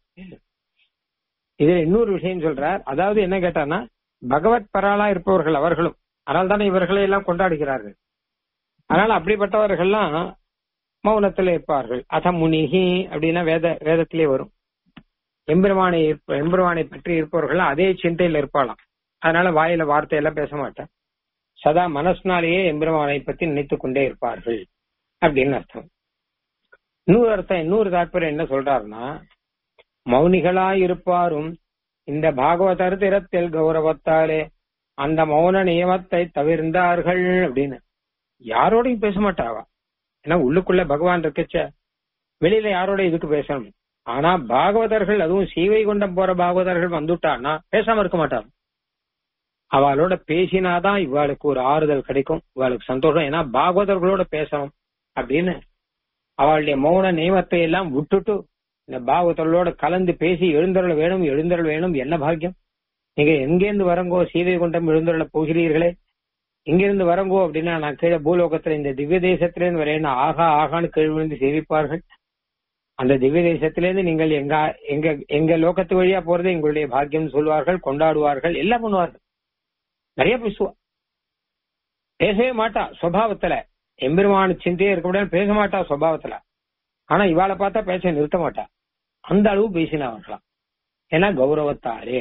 இதுல இன்னொரு விஷயம் சொல்றார் அதாவது என்ன கேட்டான்னா பகவத் பராளா இருப்பவர்கள் அவர்களும் அதனால தானே இவர்களை எல்லாம் கொண்டாடுகிறார்கள் அதனால அப்படிப்பட்டவர்கள்லாம் மௌனத்துல இருப்பார்கள் அத முனிகி அப்படின்னா வேத வேதத்திலே வரும் எம்பெருமானை இருப்ப- எம்பெருமானை பற்றி இருப்பவர்கள் அதே சிந்தையில இருப்பாளாம் அதனால வாயில வார்த்தையெல்லாம் பேச மாட்டேன் சதா மனசுனாலேயே எம்பெருமானை பத்தி நினைத்துக் கொண்டே இருப்பார்கள் அப்படின்னு அர்த்தம் இன்னொரு அர்த்தம் இன்னொரு தாற்பயம் என்ன சொல்றாருன்னா மௌனிகளாய் இருப்பாரும் இந்த பாகவதர் திறத்தில் கௌரவத்தாலே அந்த மௌன நியமத்தை தவிர்ந்தார்கள் அப்படின்னு யாரோடையும் பேச மாட்டாவா ஏன்னா உள்ளுக்குள்ள பகவான் இருக்கச்ச வெளியில யாரோட இதுக்கு பேசணும் ஆனா பாகவதர்கள் அதுவும் சீவை கொண்டம் போற பாகவதர்கள் வந்துட்டான்னா பேசாம இருக்க மாட்டாங்க அவளோட பேசினாதான் இவாளுக்கு ஒரு ஆறுதல் கிடைக்கும் இவாளுக்கு சந்தோஷம் ஏன்னா பாகவதர்களோட பேசணும் அப்படின்னு அவளுடைய மௌன நியமத்தை எல்லாம் விட்டுட்டு இந்த பாகவதர்களோட கலந்து பேசி எழுந்தருள் வேணும் எழுந்தருள் வேணும் என்ன பாக்கியம் நீங்க எங்கேருந்து வரங்கோ சீதை கொண்டம் எழுந்தருள போகிறீர்களே இங்கிருந்து வரங்கோ அப்படின்னா நான் கீழே பூலோகத்துல இந்த திவ்ய தேசத்திலிருந்து வரேன் ஆகா ஆகான்னு கீழ் விழுந்து சேவிப்பார்கள் அந்த திவ்ய தேசத்திலிருந்து நீங்கள் எங்க எங்க எங்க லோகத்து வழியா போறது எங்களுடைய பாக்கியம் சொல்வார்கள் கொண்டாடுவார்கள் எல்லாம் பண்ணுவார்கள் நிறைய பேசுவா பேசவே மாட்டா சுவாவத்துல எம்பெருமான சிந்தையே இருக்க முடியாது பேச மாட்டா சுவாவத்துல ஆனா இவாளை பார்த்தா பேச நிறுத்த மாட்டா அந்த அளவு பேசினவர்களாம் ஏன்னா கௌரவத்தாரே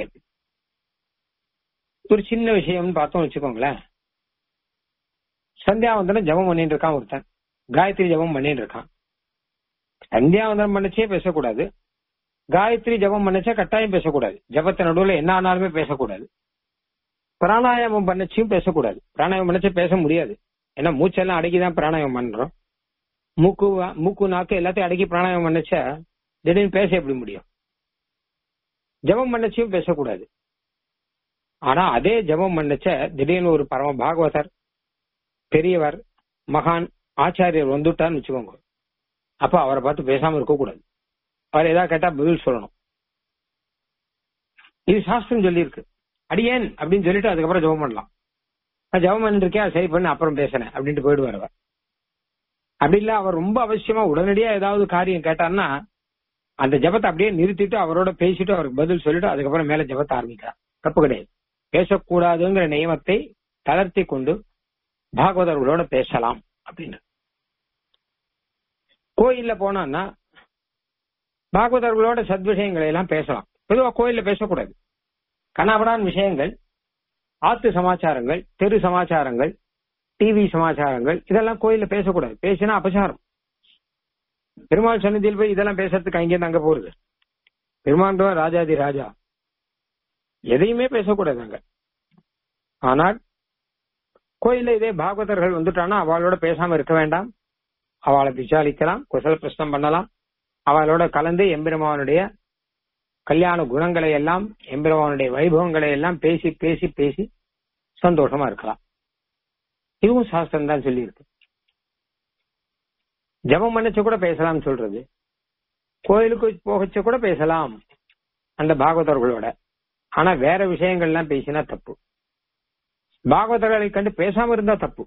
ஒரு சின்ன விஷயம்னு பார்த்தோம் வச்சுக்கோங்களேன் சந்தியாவந்தனம் ஜபம் பண்ணிட்டு இருக்கான் ஒருத்தன் காயத்ரி ஜபம் பண்ணிட்டு இருக்கான் சந்தியாவந்தனம் பண்ணச்சே பேசக்கூடாது காயத்ரி ஜபம் பண்ணச்சே கட்டாயம் பேசக்கூடாது ஜபத்தை நடுவுல என்ன ஆனாலுமே பேசக்கூடாது பிராணாயாமம் பண்ணச்சும் பேசக்கூடாது பிராணாயாமம் பண்ணச்சே பேச முடியாது ஏன்னா மூச்செல்லாம் அடக்கிதான் பிராணாயாமம் பண்றோம் மூக்கு வா- மூக்கு நாக்கு எல்லாத்தையும் அடக்கி பிராணாயாமம் பண்ணச்சா திடீர்னு பேச எப்படி முடியும் ஜபம் பண்ணச்சியும் பேசக்கூடாது ஆனா அதே ஜபம் பண்ணச்ச திடீர்னு ஒரு பரம பாகவதர் பெரியவர் மகான் ஆச்சாரியர் வந்துட்டான்னு வச்சுக்கோங்க அப்ப அவரை பார்த்து பேசாம இருக்க கூடாது அவர் ஏதாவது கேட்டா பதில் சொல்லணும் இது சாஸ்திரம் சொல்லியிருக்கு அடியேன் அப்படின்னு சொல்லிட்டு அதுக்கப்புறம் ஜெபம் பண்ணலாம் நான் ஜெபம் பண்ணிட்டு இருக்கேன் சரி பண்ணு அப்புறம் பேசுறேன் அப்படின்ட்டு போயிடுவார் அவர் அப்படி இல்ல அவர் ரொம்ப அவசியமா உடனடியா ஏதாவது காரியம் கேட்டார்னா அந்த ஜெபத்தை அப்படியே நிறுத்திட்டு அவரோட பேசிட்டு அவருக்கு பதில் சொல்லிட்டு அதுக்கப்புறம் மேல ஜெபத்தை ஆரம்பிக்கிறார் தப்பு கிடையாது பேசக்கூடாதுங்கிற நியமத்தை தளர்த்தி கொண்டு பாகவதர்களோட பேசலாம் அப்படின்னு கோயில்ல போனான்னா பாகவதர்களோட சத்விஷயங்களை எல்லாம் பேசலாம் பொதுவா கோயில்ல பேசக்கூடாது கனாபடான் விஷயங்கள் ஆத்து சமாச்சாரங்கள் தெரு சமாச்சாரங்கள் டிவி சமாச்சாரங்கள் இதெல்லாம் கோயில்ல பேசக்கூடாது பேசினா அபசாரம் பெருமாள் சன்னதியில் போய் இதெல்லாம் பேசுறதுக்கு அங்கேருந்து அங்க போறது பெருமாள் தான் ராஜாதி ராஜா எதையுமே பேசக்கூடாது அங்க ஆனால் கோயில்ல இதே பாகவதர்கள் வந்துட்டானா அவளோட பேசாம இருக்க வேண்டாம் அவளை விசாரிக்கலாம் குசல பிரச்சனம் பண்ணலாம் அவளோட கலந்து எம்பெருமானுடைய கல்யாண குணங்களை எல்லாம் எம்பெருமானுடைய வைபவங்களை எல்லாம் பேசி பேசி பேசி சந்தோஷமா இருக்கலாம் இதுவும் சாஸ்திரம் தான் சொல்லியிருக்கு ஜபம் பண்ணச்ச கூட பேசலாம் சொல்றது கோயிலுக்கு போகச்ச கூட பேசலாம் அந்த பாகவதர்களோட ஆனா வேற விஷயங்கள்லாம் பேசினா தப்பு பாகவதர்களை கண்டு பேசாம இருந்தா தப்பு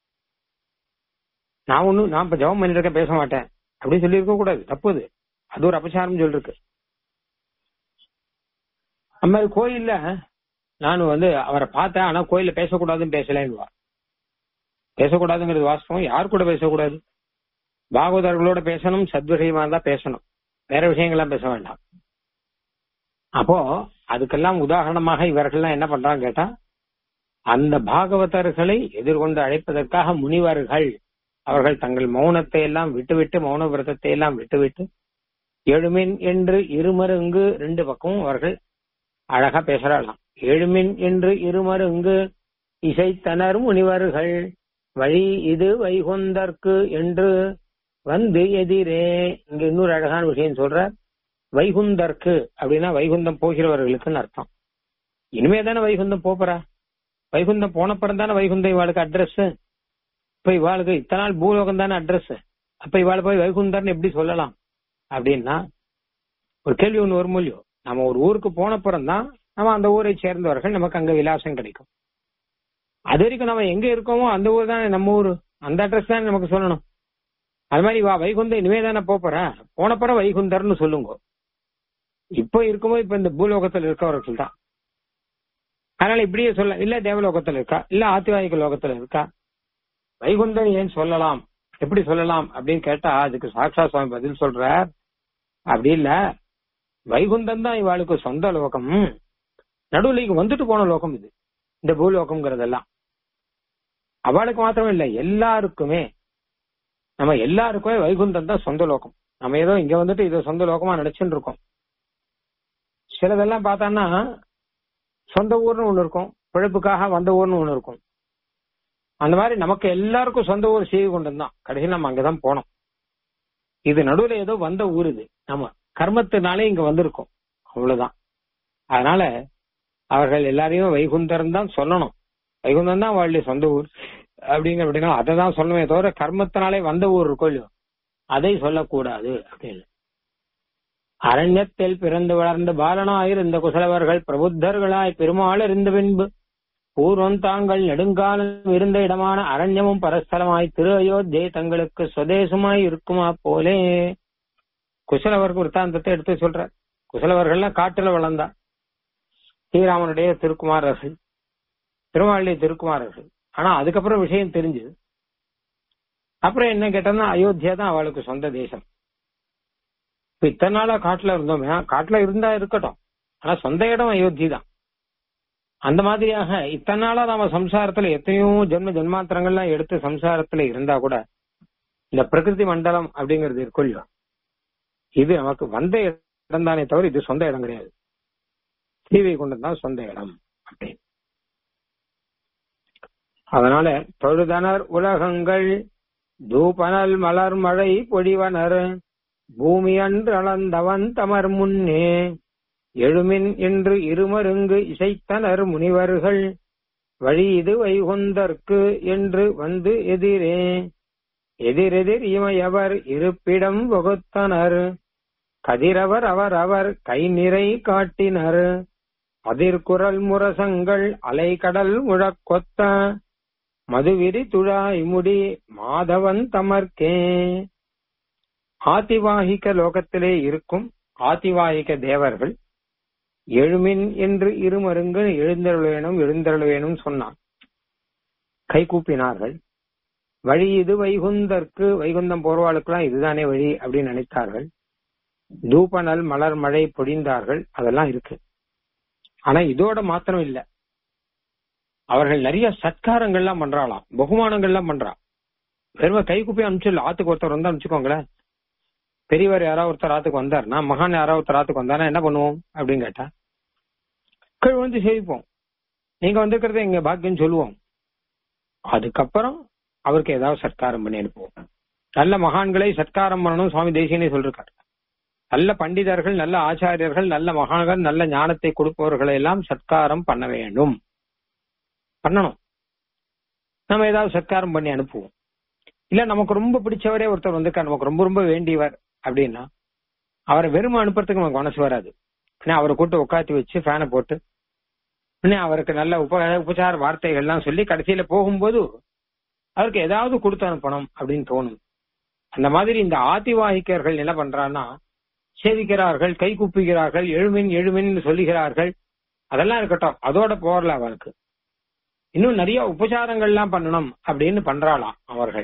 நான் ஒண்ணும் நான் இப்ப ஜபம் பண்ணிட்டு இருக்கேன் பேச மாட்டேன் அப்படின்னு சொல்லியிருக்க கூடாது தப்பு அது அது ஒரு அபசாரம் சொல்லிருக்கு அந்த மாதிரி கோயில்ல நான் வந்து அவரை பார்த்தேன் ஆனா கோயில்ல பேசக்கூடாதுன்னு பேசலன்னுவா பேசக்கூடாதுங்கிறது வாஸ்தவம் யார் கூட பேசக்கூடாது பாகவதர்களோட பேசணும் சத்விஷயமா இருந்தா பேசணும் வேற விஷயங்கள்லாம் பேச வேண்டாம் அப்போ அதுக்கெல்லாம் உதாரணமாக இவர்கள்லாம் என்ன பண்றாங்க கேட்டா அந்த பாகவதர்களை எதிர்கொண்டு அழைப்பதற்காக முனிவர்கள் அவர்கள் தங்கள் மௌனத்தை எல்லாம் விட்டுவிட்டு மௌன விரதத்தை எல்லாம் விட்டுவிட்டு எழுமின் என்று இருமருங்கு ரெண்டு பக்கமும் அவர்கள் அழகா பேசுறாளாம் எழுமின் என்று இருமருங்கு இசைத்தனர் முனிவர்கள் வழி இது வைகுந்தற்கு என்று வந்து எதிரே இங்க இன்னொரு அழகான விஷயம் சொல்ற வைகுந்தற்கு அப்படின்னா வைகுந்தம் போகிறவர்களுக்குன்னு அர்த்தம் இனிமே தானே வைகுந்தம் போறா வைகுந்தம் போனப்புறம் தானே வைகுந்தம் இவாளுக்கு அட்ரஸ் இப்ப இவாளுக்கு இத்தனை நாள் பூலோகம் தானே அட்ரஸ் அப்ப இவாள் போய் வைகுந்தர்னு எப்படி சொல்லலாம் அப்படின்னா ஒரு கேள்வி ஒண்ணு வரும் இல்லையோ நம்ம ஒரு ஊருக்கு போனப்புறம் தான் நம்ம அந்த ஊரை சேர்ந்தவர்கள் நமக்கு அங்க விலாசம் கிடைக்கும் அது வரைக்கும் நம்ம எங்க இருக்கோமோ அந்த ஊர் தான் நம்ம ஊர் அந்த அட்ரஸ் தான் நமக்கு சொல்லணும் அது மாதிரி வா வைகுந்த இனிமே தானே போற போனப்புறம் வைகுந்தர்னு சொல்லுங்க இப்போ இருக்கும்போது இப்ப இந்த பூலோகத்தில் இருக்கவர்கள் தான் அதனால இப்படியே சொல்ல இல்ல தேவலோகத்துல இருக்கா இல்ல ஆத்திவாயிக லோகத்துல இருக்கா வைகுந்தன் ஏன் சொல்லலாம் எப்படி சொல்லலாம் அப்படின்னு கேட்டா அதுக்கு சாக்ஷா சுவாமி பதில் சொல்றார் அப்படி இல்ல வைகுந்தம் தான் இவாளுக்கு சொந்த லோகம் நடுவுல இங்க வந்துட்டு போன லோகம் இது இந்த பூலோகம்ங்கிறதெல்லாம் அவளுக்கு மாத்திரம் இல்ல எல்லாருக்குமே நம்ம எல்லாருக்குமே வைகுந்தம் தான் சொந்த லோகம் நம்ம ஏதோ இங்க வந்துட்டு இதை சொந்த லோகமா நினைச்சுட்டு இருக்கோம் சிலதெல்லாம் பார்த்தான்னா சொந்த ஊர்னு ஒண்ணு இருக்கும் பிழைப்புக்காக வந்த ஊர்னு ஒண்ணு இருக்கும் அந்த மாதிரி நமக்கு எல்லாருக்கும் சொந்த ஊர் ஸ்ரீகுண்டம் தான் கடைசியில் நம்ம அங்கதான் போனோம் இது நடுவுல ஏதோ வந்த ஊர் இது நம்ம கர்மத்தினாலே இங்க வந்திருக்கோம் அவ்வளவுதான் அதனால அவர்கள் எல்லாரையும் வைகுந்தரம் தான் சொல்லணும் வைகுந்தம் தான் அவளுடைய சொந்த ஊர் அப்படிங்கிற அப்படின்னா அதை தான் சொல்லணுமே தவிர கர்மத்தினாலே வந்த ஊர் இருக்கும் இல்லையோ அதை சொல்லக்கூடாது அப்படின்னு அரண்யத்தில் பிறந்து வளர்ந்த பாலனாயிருந்த குசலவர்கள் பிரபுத்தர்களாய் பெருமாள் இருந்த பின்பு பூர்வம் தாங்கள் நெடுங்காலம் இருந்த இடமான அரண்யமும் பரஸ்தலமாய் திரு அயோத்தியை தங்களுக்கு சுதேசமாய் இருக்குமா போலே குசலவர்கள் விற்த்தாந்தத்தை எடுத்து சொல்ற குசலவர்கள்லாம் காட்டுல வளர்ந்தா ஸ்ரீராமனுடைய திருக்குமாரர்கள் திருமாவளிய திருக்குமாரர்கள் ஆனா அதுக்கப்புறம் விஷயம் தெரிஞ்சது அப்புறம் என்ன கேட்டோம்னா அயோத்தியா தான் அவளுக்கு சொந்த தேசம் இப்ப இத்தனை நாளா காட்டுல இருந்தோமே காட்டுல இருந்தா இருக்கட்டும் ஆனா சொந்த இடம் அயோத்தி தான் அந்த மாதிரியாக இத்தனை நாளா நாம சம்சாரத்துல எத்தனையோ ஜென்ம ஜென்மாந்திரங்கள்லாம் எடுத்து சம்சாரத்துல இருந்தா கூட இந்த பிரகிருதி மண்டலம் அப்படிங்கிறது இருக்கும் இல்லையோ இது நமக்கு வந்த இடம் தானே தவிர இது சொந்த இடம் கிடையாது ஸ்ரீவை கொண்டு தான் சொந்த இடம் அப்படின்னு அதனால தொழுதனர் உலகங்கள் தூபனல் மலர் மழை பொடிவனர் பூமி அன்று அளந்தவன் தமர் முன்னே எழுமின் என்று இருமருங்கு இசைத்தனர் முனிவர்கள் வழி இது வைகுந்தற்கு என்று வந்து எதிரே எதிரெதிர் இமையவர் இருப்பிடம் வகுத்தனர் கதிரவர் அவர் அவர் கை நிறை காட்டினர் அதிர்குரல் முரசங்கள் அலைகடல் முழக்கொத்த மதுவிரி துழாய் முடி மாதவன் தமர்க்கே ஆதிவாகிக லோகத்திலே இருக்கும் ஆதிவாகிக தேவர்கள் எழுமின் என்று இருமருங்கு எழுந்தருள் வேணும் எழுந்தருள் வேணும் சொன்னான் கை கூப்பினார்கள் வழி இது வைகுந்தற்கு வைகுந்தம் போர்வாளுக்கெல்லாம் இதுதானே வழி அப்படின்னு நினைத்தார்கள் தூபனல் மலர் மழை பொடிந்தார்கள் அதெல்லாம் இருக்கு ஆனா இதோட மாத்திரம் இல்ல அவர்கள் நிறைய சத்காரங்கள்லாம் பண்றாளாம் பகுமானங்கள்லாம் பண்றா வெறும கை கூப்பி அனுப்பிச்சு ஆத்துக்கு ஒருத்தர் வந்தா அனுப்பிச்சுக்கோங்களேன் பெரியவர் யாராவது ஒருத்தர் ஆத்துக்கு வந்தாருன்னா மகான் யாராவது ஒருத்தர் ஆத்துக்கு வந்தாருன்னா என்ன பண்ணுவோம் அப்படின்னு கேட்டா கீழ் வந்து சேவிப்போம் நீங்க வந்திருக்கிறத எங்க பாக்கியம் சொல்லுவோம் அதுக்கப்புறம் அவருக்கு ஏதாவது சத்காரம் பண்ணி அனுப்புவோம் நல்ல மகான்களை சத்காரம் பண்ணணும் சுவாமி தேசியனே சொல்லிருக்காரு நல்ல பண்டிதர்கள் நல்ல ஆச்சாரியர்கள் நல்ல மகான்கள் நல்ல ஞானத்தை கொடுப்பவர்களை எல்லாம் சத்காரம் பண்ண வேண்டும் பண்ணணும் நம்ம ஏதாவது சத்காரம் பண்ணி அனுப்புவோம் இல்ல நமக்கு ரொம்ப பிடிச்சவரே ஒருத்தர் வந்திருக்கார் நமக்கு ரொம்ப ரொம்ப வேண்டியவர் அப்படின்னா அவரை வெறுமை அனுப்புறதுக்கு நமக்கு மனசு வராது ஏன்னா அவரை கூட்டு உட்காத்தி வச்சு ஃபேனை போட்டு இன்னும் அவருக்கு நல்ல உப உபச்சார வார்த்தைகள்லாம் சொல்லி கடைசியில போகும்போது அவருக்கு ஏதாவது கொடுத்து அனுப்பணும் அப்படின்னு தோணும் அந்த மாதிரி இந்த ஆதிவாகிக்கர்கள் என்ன பண்றான்னா சேவிக்கிறார்கள் கை கூப்புகிறார்கள் எழுமின் எழுமின் சொல்லுகிறார்கள் அதெல்லாம் இருக்கட்டும் அதோட போறல அவருக்கு இன்னும் நிறைய உபச்சாரங்கள்லாம் பண்ணணும் அப்படின்னு பண்றாளாம் அவர்கள்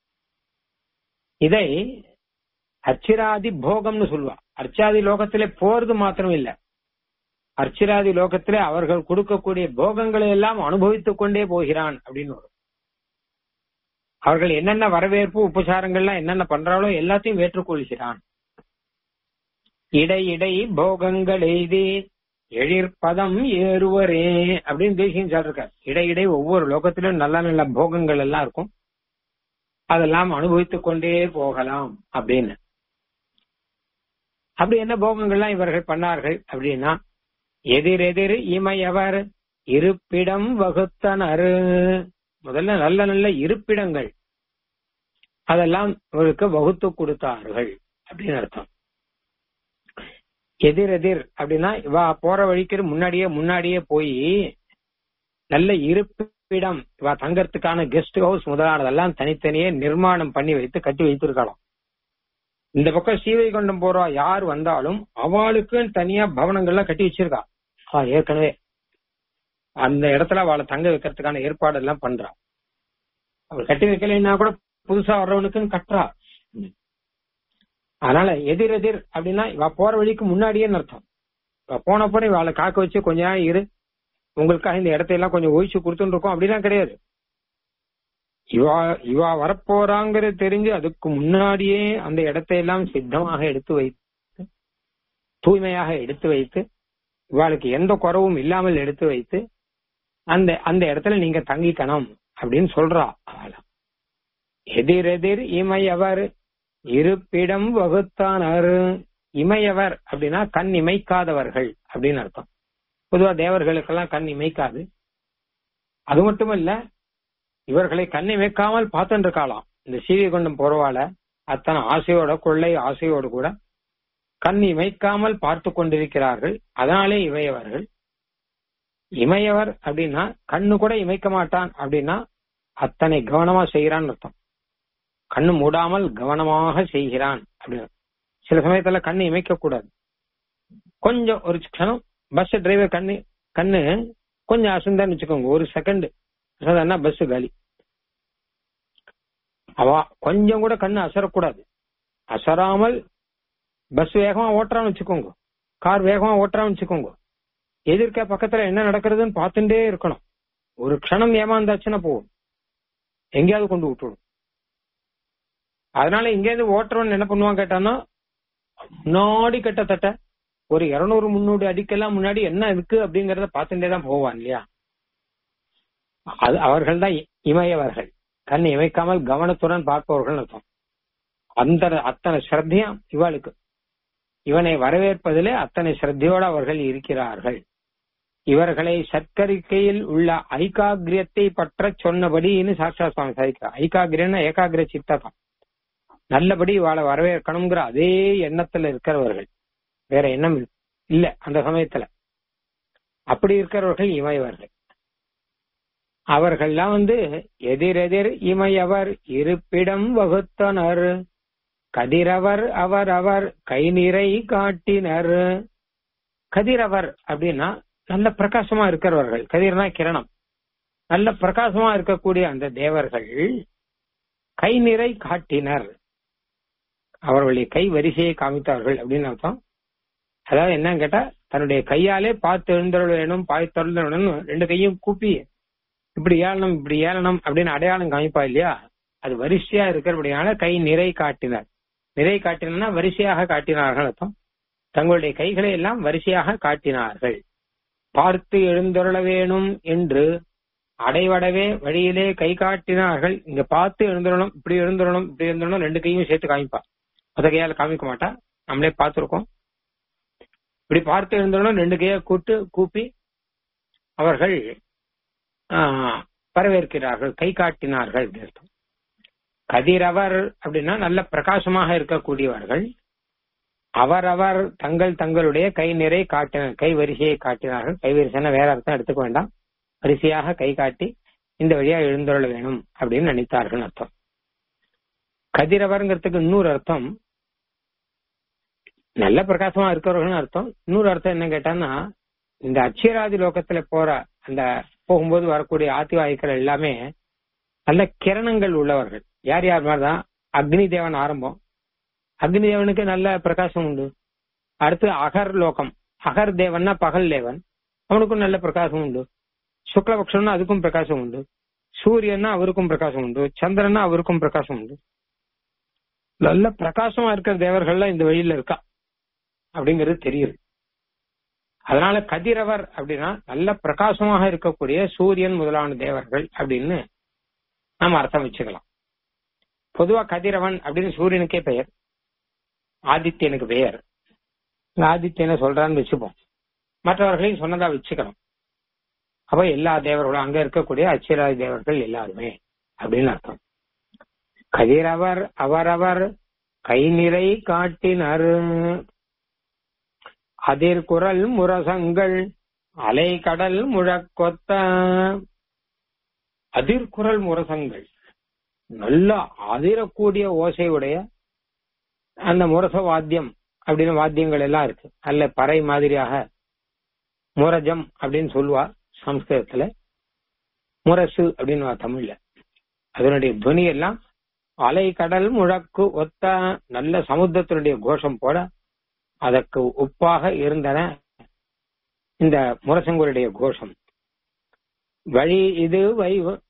இதை அர்ச்சிராதி போகம்னு சொல்லுவா அர்ச்சாதி லோகத்திலே போறது மாத்திரம் இல்ல அர்ச்சிராதி லோகத்திலே அவர்கள் கொடுக்கக்கூடிய போகங்களை எல்லாம் அனுபவித்துக் கொண்டே போகிறான் அப்படின்னு வரும் அவர்கள் என்னென்ன வரவேற்பு உபசாரங்கள்லாம் என்னென்ன பண்றாளோ எல்லாத்தையும் ஏற்றுக்கொள்கிறான் இடை இடை போகங்கள் எய்தி எழிற்பதம் ஏறுவரே அப்படின்னு தேசியம் சொல்றார் இடையிடை ஒவ்வொரு லோகத்திலும் நல்ல நல்ல போகங்கள் எல்லாம் இருக்கும் அதெல்லாம் அனுபவித்துக் கொண்டே போகலாம் அப்படின்னு அப்படி என்ன போகங்கள்லாம் இவர்கள் பண்ணார்கள் அப்படின்னா எதிரெதிர் இமையவர் இருப்பிடம் வகுத்தனர் முதல்ல நல்ல நல்ல இருப்பிடங்கள் அதெல்லாம் இவருக்கு வகுத்து கொடுத்தார்கள் அப்படின்னு அர்த்தம் எதிரெதிர் அப்படின்னா இவா போற வழிக்கு முன்னாடியே முன்னாடியே போய் நல்ல இருப்பிடம் இவா தங்கறதுக்கான கெஸ்ட் ஹவுஸ் முதலானதெல்லாம் தனித்தனியே நிர்மாணம் பண்ணி வைத்து கட்டி வைத்திருக்கலாம் இந்த பக்கம் ஸ்ரீவைகுண்டம் போறா யார் வந்தாலும் அவளுக்குன்னு தனியா பவனங்கள்லாம் கட்டி வச்சிருக்கா ஆ, ஏற்கனவே அந்த இடத்துல அவளை தங்க வைக்கிறதுக்கான ஏற்பாடு எல்லாம் பண்றா அவள் கட்டி வைக்கலைன்னா கூட புதுசா வர்றவனுக்குன்னு கட்டுறா அதனால எதிரெதிர் அப்படின்னா இவ போற வழிக்கு முன்னாடியே அர்த்தம் இவ போன போன இவளை காக்க வச்சு கொஞ்ச நேரம் இரு உங்களுக்காக இந்த இடத்தையெல்லாம் கொஞ்சம் ஒழிச்சு கொடுத்துட்டு இருக்கோம் அப்படிலாம் கிடையாது இவா இவா வரப்போறாங்கிறது தெரிஞ்சு அதுக்கு முன்னாடியே அந்த இடத்தையெல்லாம் சித்தமாக எடுத்து வைத்து தூய்மையாக எடுத்து வைத்து இவாளுக்கு எந்த குறவும் இல்லாமல் எடுத்து வைத்து அந்த அந்த இடத்துல நீங்க தங்கிக்கணும் அப்படின்னு சொல்றா அவள எதிரெதிர் இமையவர் இருப்பிடம் வகுத்தானர் இமையவர் அப்படின்னா கண் இமைக்காதவர்கள் அப்படின்னு அர்த்தம் பொதுவா தேவர்களுக்கெல்லாம் கண் இமைக்காது அது மட்டும் இல்ல இவர்களை கண் இமைக்காமல் பார்த்துட்டு இருக்காளாம் இந்த சீவிகுண்டம் போறவால அத்தனை ஆசையோட கொள்ளை ஆசையோடு கூட கண் இமைக்காமல் பார்த்து கொண்டிருக்கிறார்கள் அதனாலே இவையவர்கள் இமையவர் அப்படின்னா கண்ணு கூட இமைக்க மாட்டான் அப்படின்னா அத்தனை கவனமா செய்யறான்னு அர்த்தம் கண்ணு மூடாமல் கவனமாக செய்கிறான் அப்படின்னு சில சமயத்துல கண்ணு இமைக்க கூடாது கொஞ்சம் ஒரு க்ஷணம் பஸ் டிரைவர் கண்ணு கண்ணு கொஞ்சம் அசந்தான்னு வச்சுக்கோங்க ஒரு செகண்ட் அசந்தான்னா பஸ் காலி அவ கொஞ்சம் கூட கண்ணு அசரக்கூடாது அசராமல் பஸ் வேகமா ஓட்டுறான்னு வச்சுக்கோங்க கார் வேகமா ஓட்டுறான்னு வச்சுக்கோங்க எதிர்க்க பக்கத்துல என்ன நடக்கிறதுன்னு பார்த்துட்டே இருக்கணும் ஒரு க்ஷணம் ஏமாந்தாச்சுன்னா போகும் எங்கேயாவது கொண்டு விட்டுடும் அதனால இங்கேருந்து ஓட்டுறவன் என்ன பண்ணுவான் கேட்டான்னா முன்னாடி கிட்டத்தட்ட ஒரு இருநூறு முன்னூறு அடிக்கெல்லாம் முன்னாடி என்ன இருக்கு அப்படிங்கறத பார்த்துட்டே தான் போவான் இல்லையா அது அவர்கள் தான் இமையவர்கள் கண் இமைக்காமல் கவனத்துடன் பார்ப்பவர்கள் அர்த்தம் அந்த அத்தனை ஸ்ரத்தையா இவளுக்கு இவனை வரவேற்பதிலே அத்தனை ஸ்ரத்தையோடு அவர்கள் இருக்கிறார்கள் இவர்களை சத்கரிக்கையில் உள்ள ஐகாகிரியத்தை பற்ற சொன்னபடின்னு சாட்சா சுவாமி சாதிக்கிறார் ஐகாகிரியன்னா ஏகாகிர சித்தகம் நல்லபடி இவாளை வரவேற்கணுங்கிற அதே எண்ணத்துல இருக்கிறவர்கள் வேற எண்ணம் இல்ல அந்த சமயத்துல அப்படி இருக்கிறவர்கள் இமையவர்கள் அவர்கள்லாம் வந்து எதிரெதிர் இமையவர் இருப்பிடம் வகுத்தனர் கதிரவர் அவர் அவர் கை நிறை காட்டினர் கதிரவர் அப்படின்னா நல்ல பிரகாசமா இருக்கிறவர்கள் கதிர்னா கிரணம் நல்ல பிரகாசமா இருக்கக்கூடிய அந்த தேவர்கள் கை நிறை காட்டினர் அவர்களுடைய கை வரிசையை காமித்தார்கள் அப்படின்னு அர்த்தம் அதாவது என்னன்னு கேட்டா தன்னுடைய கையாலே பார்த்து எழுந்தருள் வேணும் பாய் தொடர்ந்து ரெண்டு கையும் கூப்பி இப்படி ஏளனம் இப்படி ஏளனம் அப்படின்னு அடையாளம் காமிப்பா இல்லையா அது வரிசையா இருக்கிறபடியான கை நிறை காட்டினர் நிறை காட்டினா வரிசையாக காட்டினார்கள் அர்த்தம் தங்களுடைய கைகளை எல்லாம் வரிசையாக காட்டினார்கள் பார்த்து எழுந்தருள வேணும் என்று அடைவடவே வழியிலே கை காட்டினார்கள் இங்க பார்த்து எழுந்துடணும் இப்படி எழுந்துடணும் இப்படி எழுந்துடணும் ரெண்டு கையும் சேர்த்து காமிப்பா மொத்த கையால காமிக்க மாட்டா நம்மளே பார்த்திருக்கோம் இப்படி பார்த்து எழுந்துடணும் ரெண்டு கையை கூட்டு கூப்பி அவர்கள் வரவேற்கிறார்கள் கை காட்டினார்கள் அர்த்தம் கதிரவர் அப்படின்னா நல்ல பிரகாசமாக இருக்கக்கூடியவர்கள் அவரவர் தங்கள் தங்களுடைய கை நிறை காட்டினர் கை வரிசையை காட்டினார்கள் கை வரிசைனா வேற அர்த்தம் எடுத்துக்க வேண்டாம் வரிசையாக கை காட்டி இந்த வழியா எழுந்துள்ள வேணும் அப்படின்னு நினைத்தார்கள் அர்த்தம் கதிரவர்ங்கிறதுக்கு இன்னொரு அர்த்தம் நல்ல பிரகாசமா இருக்கிறவர்கள் அர்த்தம் இன்னொரு அர்த்தம் என்ன கேட்டான்னா இந்த அச்சிராதி லோகத்துல போற அந்த போகும்போது வரக்கூடிய ஆத்திவாயுக்கள் எல்லாமே நல்ல கிரணங்கள் உள்ளவர்கள் யார் யார் மாதிரிதான் அக்னி தேவன் ஆரம்பம் அக்னி தேவனுக்கு நல்ல பிரகாசம் உண்டு அடுத்து அகர் லோகம் அகர் தேவன்னா பகல் தேவன் அவனுக்கும் நல்ல பிரகாசம் உண்டு சுக்லபக்ஷம்னா அதுக்கும் பிரகாசம் உண்டு சூரியன்னா அவருக்கும் பிரகாசம் உண்டு சந்திரன்னா அவருக்கும் பிரகாசம் உண்டு நல்ல பிரகாசமா இருக்கிற தேவர்கள்லாம் இந்த வழியில இருக்கா அப்படிங்கிறது தெரியுது அதனால கதிரவர் அப்படின்னா நல்ல பிரகாசமாக இருக்கக்கூடிய சூரியன் முதலான தேவர்கள் அப்படின்னு நாம அர்த்தம் வச்சுக்கலாம் பொதுவா கதிரவன் அப்படின்னு சூரியனுக்கே பெயர் ஆதித்யனுக்கு பெயர் ஆதித்யனை சொல்றான்னு வச்சுப்போம் மற்றவர்களையும் சொன்னதா வச்சுக்கணும் அப்ப எல்லா தேவர்களும் அங்க இருக்கக்கூடிய அச்சிராதி தேவர்கள் எல்லாருமே அப்படின்னு அர்த்தம் கதிரவர் அவரவர் கை நிறை காட்டினர் அதிர்குரல் முரசங்கள் அலை கடல் முழக்கொத்த அதிர்குரல் முரசங்கள் நல்ல அதிரக்கூடிய ஓசையுடைய அந்த முரச வாத்தியம் அப்படின்னு வாத்தியங்கள் எல்லாம் இருக்கு அல்ல பறை மாதிரியாக முரஜம் அப்படின்னு சொல்லுவா சம்ஸ்கிருதத்துல முரசு அப்படின்னு தமிழ்ல அதனுடைய துவனி எல்லாம் அலை கடல் முழக்கு ஒத்த நல்ல சமுத்திரத்தினுடைய கோஷம் போல அதற்கு ஒப்பாக இருந்தன இந்த முரசங்களுடைய கோஷம் வழி இது வை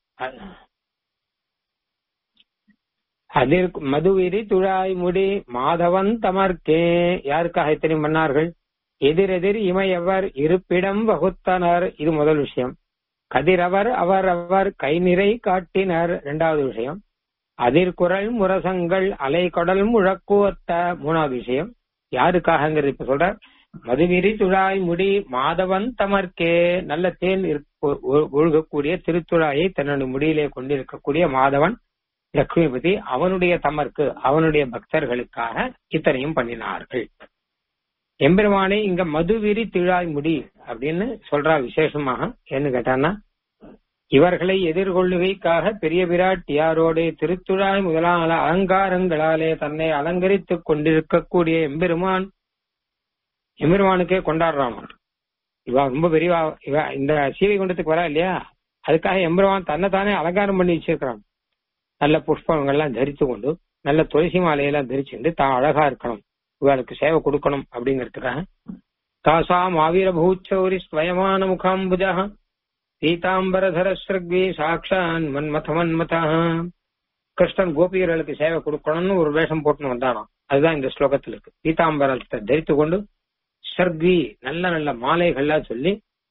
அதிர் மதுவிரி துழாய் முடி மாதவன் தமர்க்கே யாருக்காக இத்தனை பண்ணார்கள் எதிரெதிர் இமையவர் இருப்பிடம் வகுத்தனர் இது முதல் விஷயம் கதிரவர் அவர் அவர் கை நிறை காட்டினர் இரண்டாவது விஷயம் அதிர்குரல் முரசங்கள் அலைக்கடல் முழக்குவத்த மூணாவது விஷயம் யாருக்காகங்கிறது இப்ப சொல்ற மதுவிரி துழாய் முடி மாதவன் தமர்க்கே நல்ல தேன் ஒழுகக்கூடிய திருத்துழாயை தன்னுடைய முடியிலே கொண்டிருக்கக்கூடிய மாதவன் லக்ஷ்மிபதி அவனுடைய தமர்க்கு அவனுடைய பக்தர்களுக்காக இத்தனையும் பண்ணினார்கள் எம்பெருமானே இங்க மதுவிரி திழாய் முடி அப்படின்னு சொல்றா விசேஷமாக என்ன கேட்டான்னா இவர்களை எதிர்கொள்ளுகைக்காக பெரிய பிராட்டியாரோடு திருத்துழாய் முதலான அலங்காரங்களாலே தன்னை அலங்கரித்துக் கொண்டிருக்கக்கூடிய எம்பெருமான் எம்பெருமானுக்கே கொண்டாடுறான் இவ ரொம்ப பெரியவா இவ இந்த சீவை குண்டத்துக்கு வரா இல்லையா அதுக்காக எம்பெருமான் தன்னை தானே அலங்காரம் பண்ணி வச்சிருக்கிறான் நல்ல புஷ்பங்கள்லாம் தரித்து கொண்டு நல்ல துளசி மாலையெல்லாம் தரிச்சுட்டு தான் அழகா இருக்கணும் இவளுக்கு சேவை கொடுக்கணும் அப்படிங்கிறதுக்காக தாசாம் ஆவீர பூச்சௌரி ஸ்வயமான முகாம்புஜா பீதாம்பரதர ஸ்ரக்வி சாட்சான் மன்மத மன்மதா கிருஷ்ணன் கோபியர்களுக்கு சேவை கொடுக்கணும்னு ஒரு வேஷம் போட்டுன்னு வந்தானோ அதுதான் இந்த ஸ்லோகத்தில் இருக்கு பீதாம்பரத்தை தரித்து கொண்டு சர்வி நல்ல நல்ல மாலைகள்லாம் சொல்லி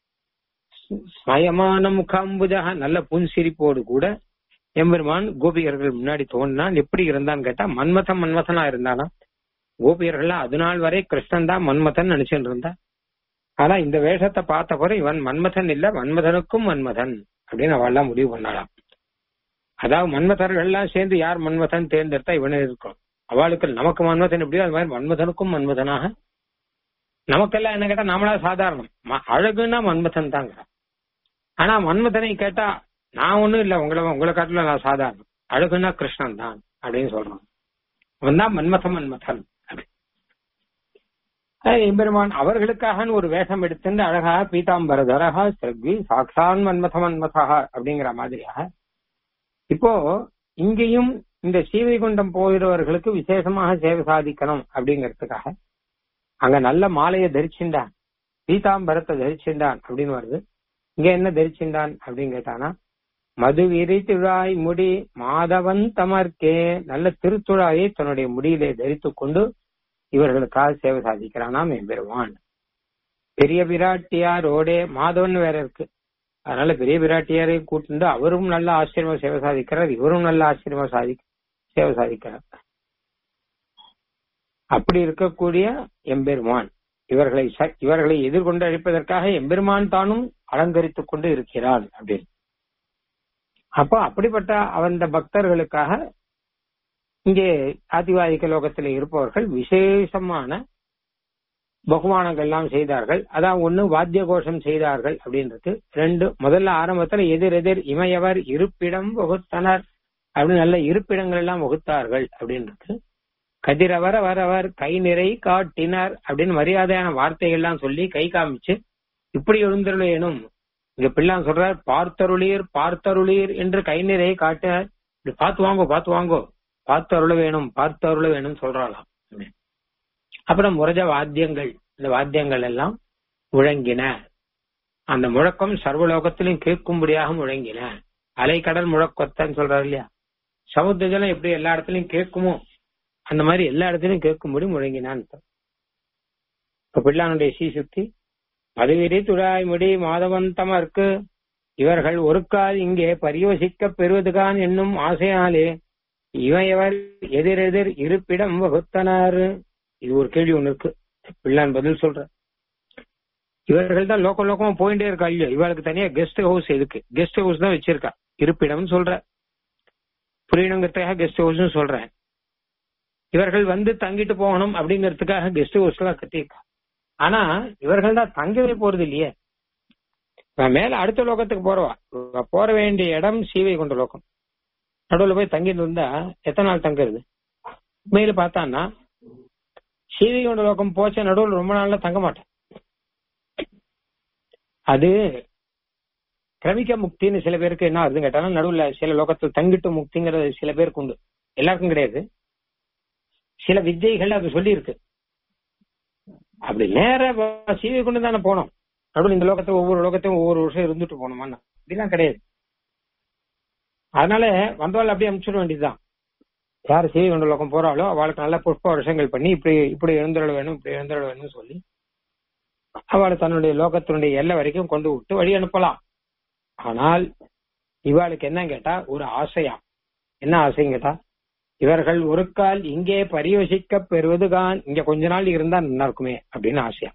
ஸ்வயமான முகாம்புஜா நல்ல புன்சிரிப்போடு கூட எம்பெருமான் கோபியர்கள் முன்னாடி தோன்றினான் எப்படி இருந்தான்னு கேட்டா மன்மதன் மன்மதனா இருந்தானா கோபியர்கள்லாம் அது நாள் வரை கிருஷ்ணன் தான் மன்மதன் நினைச்சுட்டு இருந்தா ஆனா இந்த வேஷத்தை பார்த்த பிறகு இவன் மன்மதன் இல்ல மன்மதனுக்கும் மன்மதன் அப்படின்னு அவள்லாம் முடிவு பண்ணாளாம் அதாவது மன்மதர்கள் எல்லாம் சேர்ந்து யார் மன்மதன் தேர்ந்தெடுத்தா இவனே இருக்கும் அவளுக்கு நமக்கு மன்மதன் எப்படியோ அது மாதிரி மன்மதனுக்கும் மன்மதனாக நமக்கெல்லாம் என்ன கேட்டா நாமளா சாதாரணம் அழகுன்னா மன்மதன் தாங்க ஆனா மன்மதனை கேட்டா நான் ஒண்ணும் இல்ல உங்களை உங்களை காட்டுல நான் சாதாரணம் அழகுன்னா கிருஷ்ணன் தான் அப்படின்னு சொல்றான் அவன் தான் மன்மத மன்மதன் எம்பெருமான் அவர்களுக்காக ஒரு வேஷம் எடுத்து அழகா பீதாம்பரதரகா சர்வி சாக்ஷான் மன்மத மன்மதா அப்படிங்கிற மாதிரியாக இப்போ இங்கேயும் இந்த சீவைகுண்டம் போகிறவர்களுக்கு விசேஷமாக சேவை சாதிக்கணும் அப்படிங்கிறதுக்காக அங்க நல்ல மாலையை தரிச்சுண்டான் பீதாம்பரத்தை தரிச்சுண்டான் அப்படின்னு வருது இங்க என்ன தரிச்சுண்டான் அப்படின்னு கேட்டானா மதுவிரி துழாய் முடி மாதவன் தமர்க்கே நல்ல திருத்துழாயை தன்னுடைய முடியிலே தரித்து கொண்டு இவர்களுக்காக சேவை சாதிக்கிறானாம் எம்பெருவான் பெரிய பிராட்டியாரோடே மாதவன் வேற இருக்கு அதனால பெரிய பிராட்டியாரை கூட்டு அவரும் நல்ல ஆச்சரியமா சேவை சாதிக்கிறார் இவரும் நல்ல ஆச்சரியமா சாதி சேவை சாதிக்கிறார் அப்படி இருக்கக்கூடிய எம்பெருமான் இவர்களை இவர்களை எதிர்கொண்டு அழிப்பதற்காக எம்பெருமான் தானும் அலங்கரித்துக் கொண்டு இருக்கிறான் அப்படின்னு அப்போ அப்படிப்பட்ட அந்த பக்தர்களுக்காக இங்கே ஆதிவாதிக லோகத்தில் இருப்பவர்கள் விசேஷமான பகுமானங்கள் எல்லாம் செய்தார்கள் அதான் ஒண்ணு வாத்திய கோஷம் செய்தார்கள் அப்படின்றது ரெண்டு முதல்ல ஆரம்பத்துல எதிர் எதிர் இமையவர் இருப்பிடம் வகுத்தனர் அப்படின்னு நல்ல இருப்பிடங்கள் எல்லாம் வகுத்தார்கள் அப்படின்றது கதிரவர் அவரவர் கை நிறை காட்டினர் அப்படின்னு மரியாதையான வார்த்தைகள்லாம் சொல்லி கை காமிச்சு இப்படி எழுந்தருளேனும் இங்க பிள்ளான் சொல்றார் பார்த்தருளீர் பார்த்தருளீர் என்று கை நிறை காட்டினார் இப்படி பார்த்து வாங்கோ பார்த்து வாங்கோ பார்த்து அருள வேணும் பார்த்து அருள வேணும் சொல்றாளாம் அப்புறம் முரஜ வாத்தியங்கள் இந்த வாத்தியங்கள் எல்லாம் முழங்கின அந்த முழக்கம் சர்வலோகத்திலும் கேட்கும்படியாக முழங்கின அலைக்கடல் முழக்கத்தன்னு சொல்றாரு இல்லையா சமுத்திர ஜலம் எப்படி எல்லா இடத்துலயும் கேட்குமோ அந்த மாதிரி எல்லா இடத்துலயும் கேட்கும்படி முழங்கினான் இப்ப பிள்ளானுடைய சீசுக்தி மதுவிரி துழாய் முடி மாதவந்தமர்க்கு இவர்கள் ஒரு கால் இங்கே பரியோசிக்க பெறுவதுதான் என்னும் ஆசையாலே இவையவர் எதிரெதிர் இருப்பிடம் வகுத்தனர் இது ஒரு கேள்வி ஒண்ணு இருக்கு பிள்ளான் பதில் சொல்ற இவர்கள் தான் லோக்க லோக்கமா போயிட்டே இருக்கா இல்லையா இவளுக்கு தனியா கெஸ்ட் ஹவுஸ் இருக்கு கெஸ்ட் ஹவுஸ் தான் வச்சிருக்கா இருப்பிடம் சொல்ற புரியணுங்கிறதுக்காக கெஸ்ட் ஹவுஸ் சொல்றேன் இவர்கள் வந்து தங்கிட்டு போகணும் அப்படிங்கிறதுக்காக கெஸ்ட் ஹவுஸ் எல்லாம் கட்டியிருக்கா ஆனா இவர்கள் தான் தங்கவே போறது இல்லையே நான் மேல அடுத்த லோகத்துக்கு போறவா இவ போற வேண்டிய இடம் சீவை கொண்ட லோகம் நடுவுல போய் தங்கிட்டு இருந்தா எத்தனை நாள் தங்குறது மேல பார்த்தான்னா சீவை கொண்ட லோகம் போச்ச நடுவுல ரொம்ப நாள்ல தங்க மாட்டேன் அது கிரமிக்க முக்தின்னு சில பேருக்கு என்ன ஆகுதுன்னு கேட்டாலும் நடுவுல சில லோகத்தில் தங்கிட்டு முக்திங்கிறது சில பேருக்கு உண்டு எல்லாருக்கும் கிடையாது சில வித்தைகள் அது சொல்லி இருக்கு அப்படி நேர சீவை கொண்டு தானே போனோம் நடுவில் இந்த லோகத்தை ஒவ்வொரு லோகத்தையும் ஒவ்வொரு வருஷம் இருந்துட்டு போனோமா அப்படிலாம் கிடையாது அதனால வந்தவாள் அப்படியே அனுப்பிச்சிட வேண்டியதுதான் யார் சீவை கொண்ட லோகம் போறாளோ அவளுக்கு நல்ல புஷ்ப வருஷங்கள் பண்ணி இப்படி இப்படி எழுந்திரட வேணும் இப்படி எழுந்திரட வேணும்னு சொல்லி அவளை தன்னுடைய லோகத்தினுடைய எல்லை வரைக்கும் கொண்டு விட்டு வழி அனுப்பலாம் ஆனால் இவாளுக்கு என்ன கேட்டா ஒரு ஆசையா என்ன ஆசைன்னு கேட்டா இவர்கள் ஒரு கால் இங்கே பரிவசிக்க பெறுவதுதான் இங்க கொஞ்ச நாள் இருந்தா நல்லா இருக்குமே அப்படின்னு ஆசையா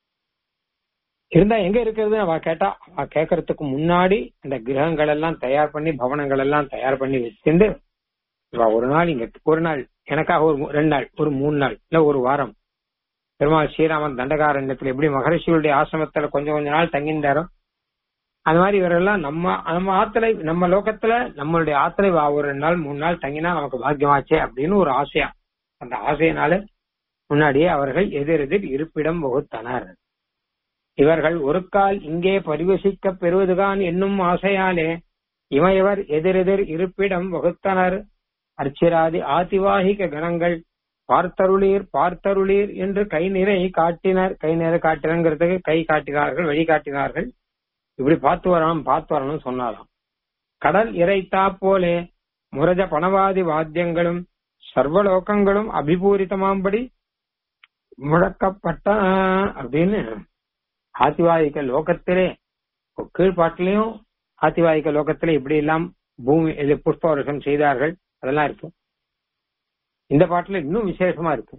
இருந்தா எங்க இருக்கிறது அவ கேட்டா அவ கேட்கறதுக்கு முன்னாடி இந்த கிரகங்கள் எல்லாம் தயார் பண்ணி பவனங்கள் எல்லாம் தயார் பண்ணி வச்சிருந்து இவ ஒரு நாள் இங்க ஒரு நாள் எனக்காக ஒரு மூ- ரெண்டு நாள் ஒரு மூணு நாள் இல்ல ஒரு வாரம் பெருமாள் ஸ்ரீராமன் தண்டகாரண்யத்துல எப்படி மகரிஷிகளுடைய ஆசிரமத்துல கொஞ்சம் கொஞ்ச நாள் தங்கியிருந்தாரோ அது மாதிரி இவரெல்லாம் நம்ம நம்ம ஆத்துல நம்ம லோகத்துல நம்மளுடைய ஆத்துல வா ஒரு ரெண்டு நாள் மூணு நாள் தங்கினா நமக்கு பாக்கியமாச்சே அப்படின்னு ஒரு ஆசையா அந்த ஆசையினால முன்னாடியே அவர்கள் எதிரெதிர் இருப்பிடம் வகுத்தனர் இவர்கள் ஒரு கால் இங்கே பரிவசிக்க பெறுவதுதான் என்னும் ஆசையாலே இமையவர் எதிரெதிர் இருப்பிடம் வகுத்தனர் அர்ச்சிராதி ஆதிவாகிக கணங்கள் பார்த்தருளீர் பார்த்தருளீர் என்று கை நிறை காட்டினர் கை நிறை காட்டினங்கிறதுக்கு கை காட்டினார்கள் வழி காட்டினார்கள் இப்படி பார்த்து வரணும் பார்த்து வரணும்னு சொன்னாராம் கடல் இறைத்தா போலே முரஜ பணவாதி வாத்தியங்களும் சர்வலோகங்களும் அபிபூரிதமாம்படி முழக்கப்பட்ட அப்படின்னு ஆதிவாயிக லோகத்திலே கீழ்பாட்டிலையும் ஆதிவாயிக லோகத்திலே இப்படி எல்லாம் பூமி இது புஷ்ப வருஷம் செய்தார்கள் அதெல்லாம் இருக்கு இந்த பாட்டுல இன்னும் விசேஷமா இருக்கு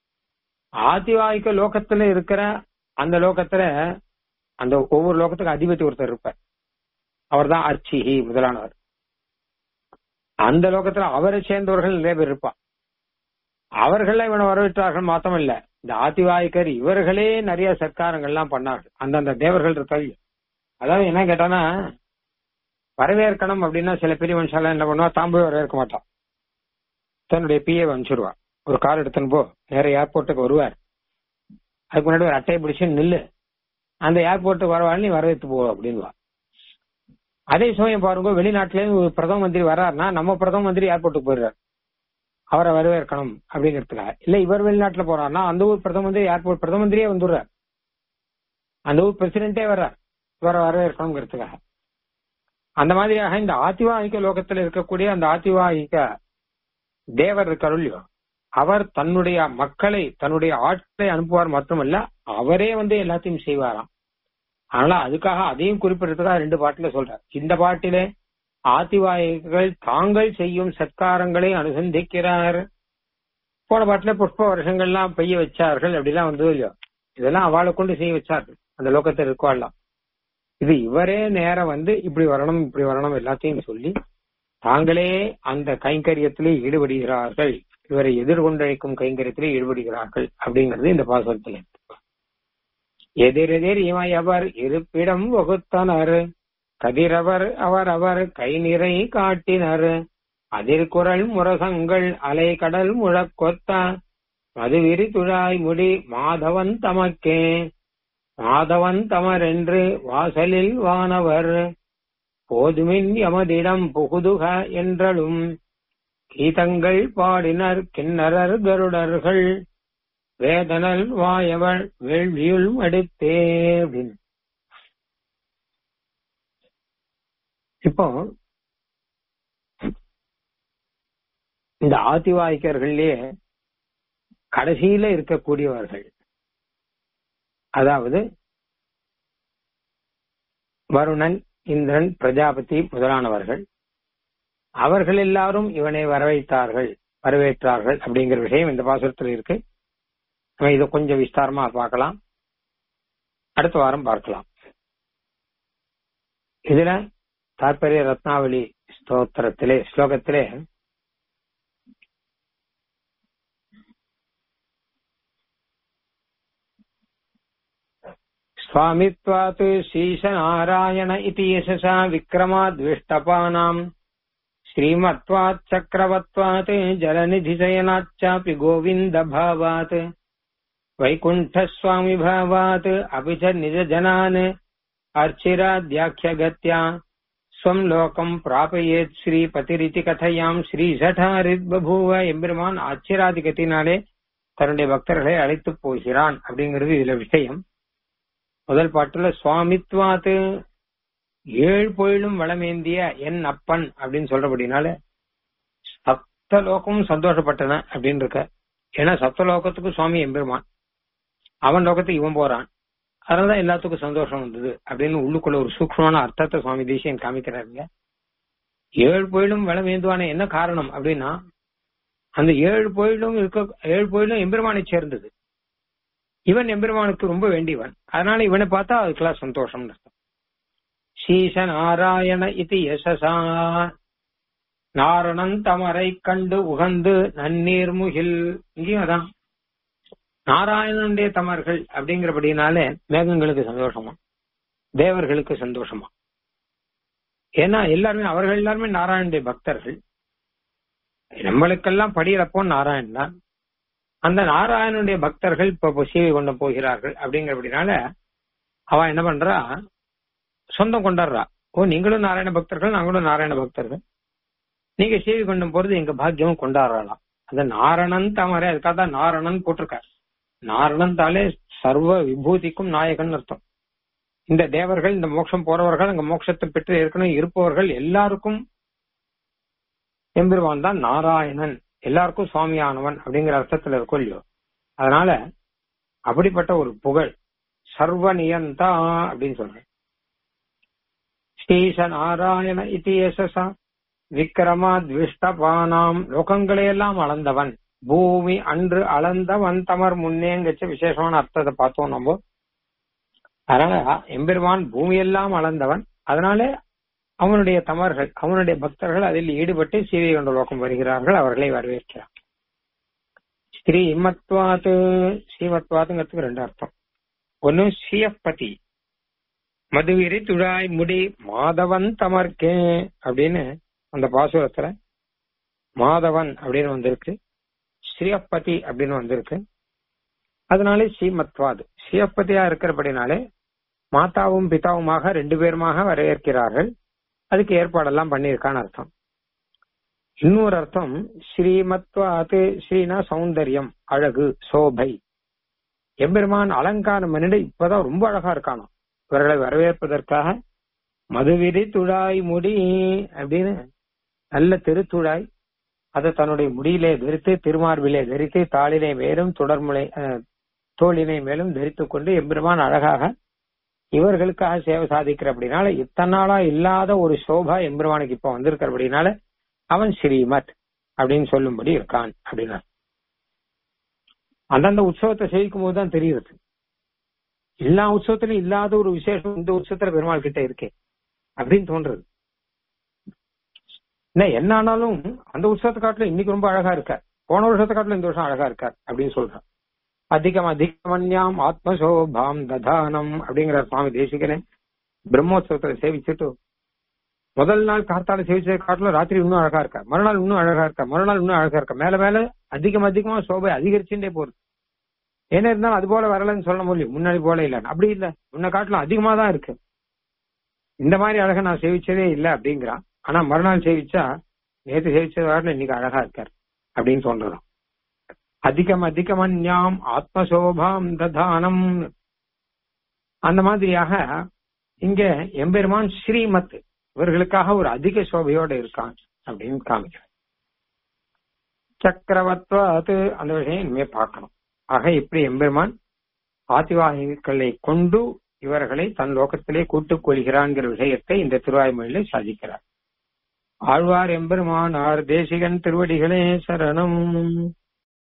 ஆதிவாயிக லோகத்துல இருக்கிற அந்த லோகத்துல அந்த ஒவ்வொரு லோகத்துக்கு அதிபதி ஒருத்தர் இருப்பார் அவர் தான் அர்ச்சிஹி முதலானவர் அந்த லோகத்துல அவரை சேர்ந்தவர்கள் நிறைய பேர் இருப்பா அவர்கள இவனை வரவேற்றார்கள் மாத்தம் இல்ல இந்த ஆதிவாய்க்கர் இவர்களே நிறைய சத்காரங்கள்லாம் பண்ணார்கள் அந்தந்த தேவர்கள் இருக்காங்க அதாவது என்ன கேட்டானா வரவேற்கணும் அப்படின்னா சில பெரிய மனுஷாலாம் என்ன பண்ணுவா தாம்பே வரவேற்க மாட்டான் தன்னுடைய பிஏ அனுப்பிச்சிருவா ஒரு கார் எடுத்துன்னு போ நேர ஏர்போர்ட்டுக்கு வருவார் அதுக்கு முன்னாடி ஒரு அட்டையை பிடிச்சு நில்லு அந்த ஏர்போர்ட்டுக்கு வரவாள் நீ வரவேற்று போ அப்படின்வா அதே சமயம் பாருங்க வெளிநாட்டுல இருந்து ஒரு பிரதம மந்திரி வர்றாருன்னா நம்ம பிரதம மந்திரி ஏர்போர்ட்டுக்கு போயிடுறாரு அவரை வரவேற்கணும் அப்படிங்கிறதுக்காக இல்ல இவர் வெளிநாட்டுல போறாருன்னா அந்த ஊர் பிரதம மந்திரி ஏர்போர்ட் பிரதம மந்திரியே வந்துடுறார் அந்த ஊர் பிரசிடென்டே வர்றார் இவரை வரவேற்கணுங்கிறதுக்காக அந்த மாதிரியாக இந்த ஆதிவாகிக லோகத்துல இருக்கக்கூடிய அந்த ஆதிவாகிக தேவர் இருக்காரு இல்லையோ அவர் தன்னுடைய மக்களை தன்னுடைய ஆட்களை அனுப்புவார் மட்டுமல்ல அவரே வந்து எல்லாத்தையும் செய்வாராம் அதனால அதுக்காக அதையும் குறிப்பிடறதுக்காக ரெண்டு பாட்டுல சொல்றார் இந்த பாட்டிலே ஆதிவாயிகள் தாங்கள் செய்யும் சத்காரங்களை அனுசந்திக்கிறார் போன பாட்டுல புஷ்ப வருஷங்கள்லாம் பெய்ய வச்சார்கள் அப்படிலாம் வந்தது இல்லையோ இதெல்லாம் அவளை கொண்டு செய்ய வச்சார்கள் அந்த லோகத்தில் இருக்கவாள்லாம் இது இவரே நேரம் வந்து இப்படி வரணும் இப்படி வரணும் எல்லாத்தையும் சொல்லி தாங்களே அந்த கைங்கரியத்திலே ஈடுபடுகிறார்கள் இவரை எதிர்கொண்டழைக்கும் கைங்கரியத்திலே ஈடுபடுகிறார்கள் அப்படிங்கிறது இந்த பாசனத்தில் எதிரெதிர் இமையவர் இருப்பிடம் வகுத்தனர் கதிரவர் அவர் அவர் கை நிறை காட்டினர் அதிர்குரல் முரசங்கள் அலை கடல் முழக்கொத்த மதுவிரி துழாய் முடி மாதவன் தமக்கே மாதவன் தமர் என்று வாசலில் வானவர் போதுமின் எமதிடம் புகுதுக என்றலும் கீதங்கள் பாடினர் கிண்ணறர் கருடர்கள் வேதனல் வாயவள் வேள்வியுள் அடுத்தே அப்படின்னு இப்போ இந்த ஆதிவாய்க்கர்கள்லயே கடைசியில இருக்கக்கூடியவர்கள் அதாவது வருணன் இந்திரன் பிரஜாபதி முதலானவர்கள் அவர்கள் எல்லாரும் இவனை வரவைத்தார்கள் வரவேற்றார்கள் அப்படிங்கிற விஷயம் இந்த பாசுரத்தில் இருக்கு நம்ம இதை கொஞ்சம் விஸ்தாரமா பார்க்கலாம் அடுத்த வாரம் பார்க்கலாம் இதுல தாற்பரிய ரத்னாவளி ஸ்தோத்திரத்திலே ஸ்லோகத்திலே स्वामित्वात् शीशनारायण इति यशसा विक्रमाद्विष्टपानाम् श्रीमत्वात् चक्रवत्वात् जलनिधिशयनाच्चापि गोविन्दभावात् वैकुण्ठस्वामिभावात् अपि च निजजनान् अर्चिराद्याख्यगत्या स्वम् लोकम् प्रापयेत् ஸ்ரீபதிரிதி கதையாம் ஸ்ரீ சட்டாரித்பூவ எம்பெருமான் ஆச்சராதிகத்தினாலே தன்னுடைய பக்தர்களை அழைத்து போகிறான் அப்படிங்கிறது இதுல விஷயம் முதல் பாட்டுல சுவாமித்வாத்து ஏழு பொழிலும் வளமேந்திய என் அப்பன் அப்படின்னு சொல்றபடினால சப்த லோகமும் சந்தோஷப்பட்டன அப்படின்னு இருக்க ஏன்னா சப்த லோகத்துக்கு சுவாமி எம்பெருமான் அவன் லோகத்துக்கு இவன் போறான் அதனாலதான் எல்லாத்துக்கும் சந்தோஷம் வந்தது அப்படின்னு உள்ளுக்குள்ள ஒரு சூக்மமான அர்த்தத்தை சுவாமி தேசியன் காமிக்கிறாருங்க ஏழு பொயிலும் வளம் ஏந்துவானே என்ன காரணம் அப்படின்னா அந்த ஏழு பொயிலும் இருக்க ஏழு பொயிலும் எம்பெருமானை சேர்ந்தது இவன் எம்பெருமானுக்கு ரொம்ப வேண்டியவன் அதனால இவனை பார்த்தா அதுக்கெல்லாம் சந்தோஷம் அர்த்தம் சீச நாராயண இது யசசா நாரணன் தமரை கண்டு உகந்து நன்னீர் முகில் இங்கேயும் அதான் நாராயணனுடைய தமர்கள் அப்படிங்கிறபடினாலே மேகங்களுக்கு சந்தோஷமா தேவர்களுக்கு சந்தோஷமா ஏன்னா எல்லாருமே அவர்கள் எல்லாருமே நாராயணனுடைய பக்தர்கள் நம்மளுக்கெல்லாம் படியிறப்போ நாராயணன் தான் அந்த நாராயணனுடைய பக்தர்கள் இப்ப சீவை கொண்டு போகிறார்கள் அப்படிங்கிறபடினால அவ என்ன பண்றா சொந்தம் கொண்டாடுறா ஓ நீங்களும் நாராயண பக்தர்கள் நாங்களும் நாராயண பக்தர்கள் நீங்க சீவி கொண்டு போறது எங்க பாக்கியம் கொண்டாடுறாளாம் அந்த நாரணன் தமரை அதுக்காக தான் நாரணன் போட்டிருக்காரு நாரணன் தாலே சர்வ விபூதிக்கும் நாயகன் அர்த்தம் இந்த தேவர்கள் இந்த மோட்சம் போறவர்கள் அங்க மோட்சத்தை பெற்று ஏற்கனவே இருப்பவர்கள் எல்லாருக்கும் எம்பெருமான் தான் நாராயணன் எல்லாருக்கும் சுவாமியானவன் அப்படிங்கிற அர்த்தத்துல இருக்கும் இல்லையோ அதனால அப்படிப்பட்ட ஒரு புகழ் சர்வ நியந்தா அப்படின்னு சொல்றேன் ஸ்ரீச நாராயண இத்தியசா விக்ரமாத்விஷ்டபானாம் லோகங்களையெல்லாம் அளந்தவன் பூமி அன்று அளந்தவன் தமர் முன்னேங்கச்ச விசேஷமான அர்த்தத்தை பார்த்தோம் நம்ம அதனால எம்பெருமான் பூமியெல்லாம் அளந்தவன் அதனால அவனுடைய தமர்கள் அவனுடைய பக்தர்கள் அதில் ஈடுபட்டு சீதை கொண்ட லோகம் வருகிறார்கள் அவர்களை வரவேற்கிறார் ஸ்ரீமத்வாத்து ஸ்ரீமத்வாத்துங்கிறதுக்கு ரெண்டு அர்த்தம் ஒன்னு ஸ்ரீயப்பதி மதுவிரி துழாய் முடி மாதவன் தமர்க்கே அப்படின்னு அந்த பாசுரத்துல மாதவன் அப்படின்னு வந்திருக்கு ஸ்ரீயப்பதி அப்படின்னு வந்திருக்கு அதனாலே ஸ்ரீமத்வாது ஸ்ரீயப்பதியா இருக்கிறபடினாலே மாதாவும் பிதாவுமாக ரெண்டு பேருமாக வரவேற்கிறார்கள் அதுக்கு ஏற்பாடெல்லாம் பண்ணியிருக்கான்னு அர்த்தம் இன்னொரு அர்த்தம் ஸ்ரீமத்வாத்து ஸ்ரீனா சௌந்தரியம் அழகு சோபை எம்பெருமான் அலங்காரம் பண்ணிட்டு இப்பதான் ரொம்ப அழகா இருக்கானோ இவர்களை வரவேற்பதற்காக மதுவிரி துழாய் முடி அப்படின்னு நல்ல திருத்துழாய் அதை தன்னுடைய முடியிலே தரித்து திருமார்பிலே தரித்து தாளினை மேலும் தொடர்முலை தோளினை மேலும் தரித்துக் கொண்டு எம்பெருமான் அழகாக இவர்களுக்காக சேவை சாதிக்கிற அப்படின்னால இத்தனை நாளா இல்லாத ஒரு சோபா எம்பெருமானுக்கு இப்ப வந்திருக்கிற அப்படின்னால அவன் ஸ்ரீமத் அப்படின்னு சொல்லும்படி இருக்கான் அப்படின்னா அந்தந்த உற்சவத்தை சேவிக்கும் போதுதான் தெரியுது எல்லா உற்சவத்திலும் இல்லாத ஒரு விசேஷம் இந்த உற்சவத்துல பெருமாள் கிட்ட இருக்கே அப்படின்னு தோன்றது என்ன ஆனாலும் அந்த உற்சவத்தை காட்டுல இன்னைக்கு ரொம்ப அழகா இருக்கார் போன வருஷத்தை காட்டுல இந்த வருஷம் அழகா இருக்கார் அப்படின்னு சொல்றான் அதிகம் அதிகமன்யாம் ஆத்மசோபாம் ததானம் அப்படிங்கிற சுவாமி தேசிகனே பிரம்மோத்சவத்துல சேவிச்சுட்டு முதல் நாள் கார்த்தால சேவிச்ச காட்டுல ராத்திரி இன்னும் அழகா இருக்கா மறுநாள் இன்னும் அழகா இருக்கா மறுநாள் இன்னும் அழகா இருக்கா மேல மேல அதிகம் அதிகமா சோபை அதிகரிச்சுட்டே போகுது என்ன இருந்தாலும் அது போல வரலன்னு சொல்ல முடியும் முன்னாடி போல இல்ல அப்படி இல்ல முன்ன காட்டுல அதிகமா தான் இருக்கு இந்த மாதிரி அழகா நான் சேவிச்சதே இல்லை அப்படிங்கிறான் ஆனா மறுநாள் சேவிச்சா நேற்று சேவிச்சது வரல இன்னைக்கு அழகா இருக்கார் அப்படின்னு சொல்றோம் அதிகம் அதிகமன்யாம் ஆத்மசோபாம் ததானம் அந்த மாதிரியாக இங்க எம்பெருமான் ஸ்ரீமத் இவர்களுக்காக ஒரு அதிக சோபையோட இருக்கான் அப்படின்னு காமிக்கிறேன் சக்கரவத்வாது அந்த விஷயம் இனிமே பார்க்கணும் ஆக இப்படி எம்பெருமான் ஆதிவாகிகளை கொண்டு இவர்களை தன் லோகத்திலே கூட்டுக் கொள்கிறான்கிற விஷயத்தை இந்த திருவாய்மொழியிலே சாதிக்கிறார் ஆழ்வார் எம்பெருமானார் தேசிகன் திருவடிகளே சரணம்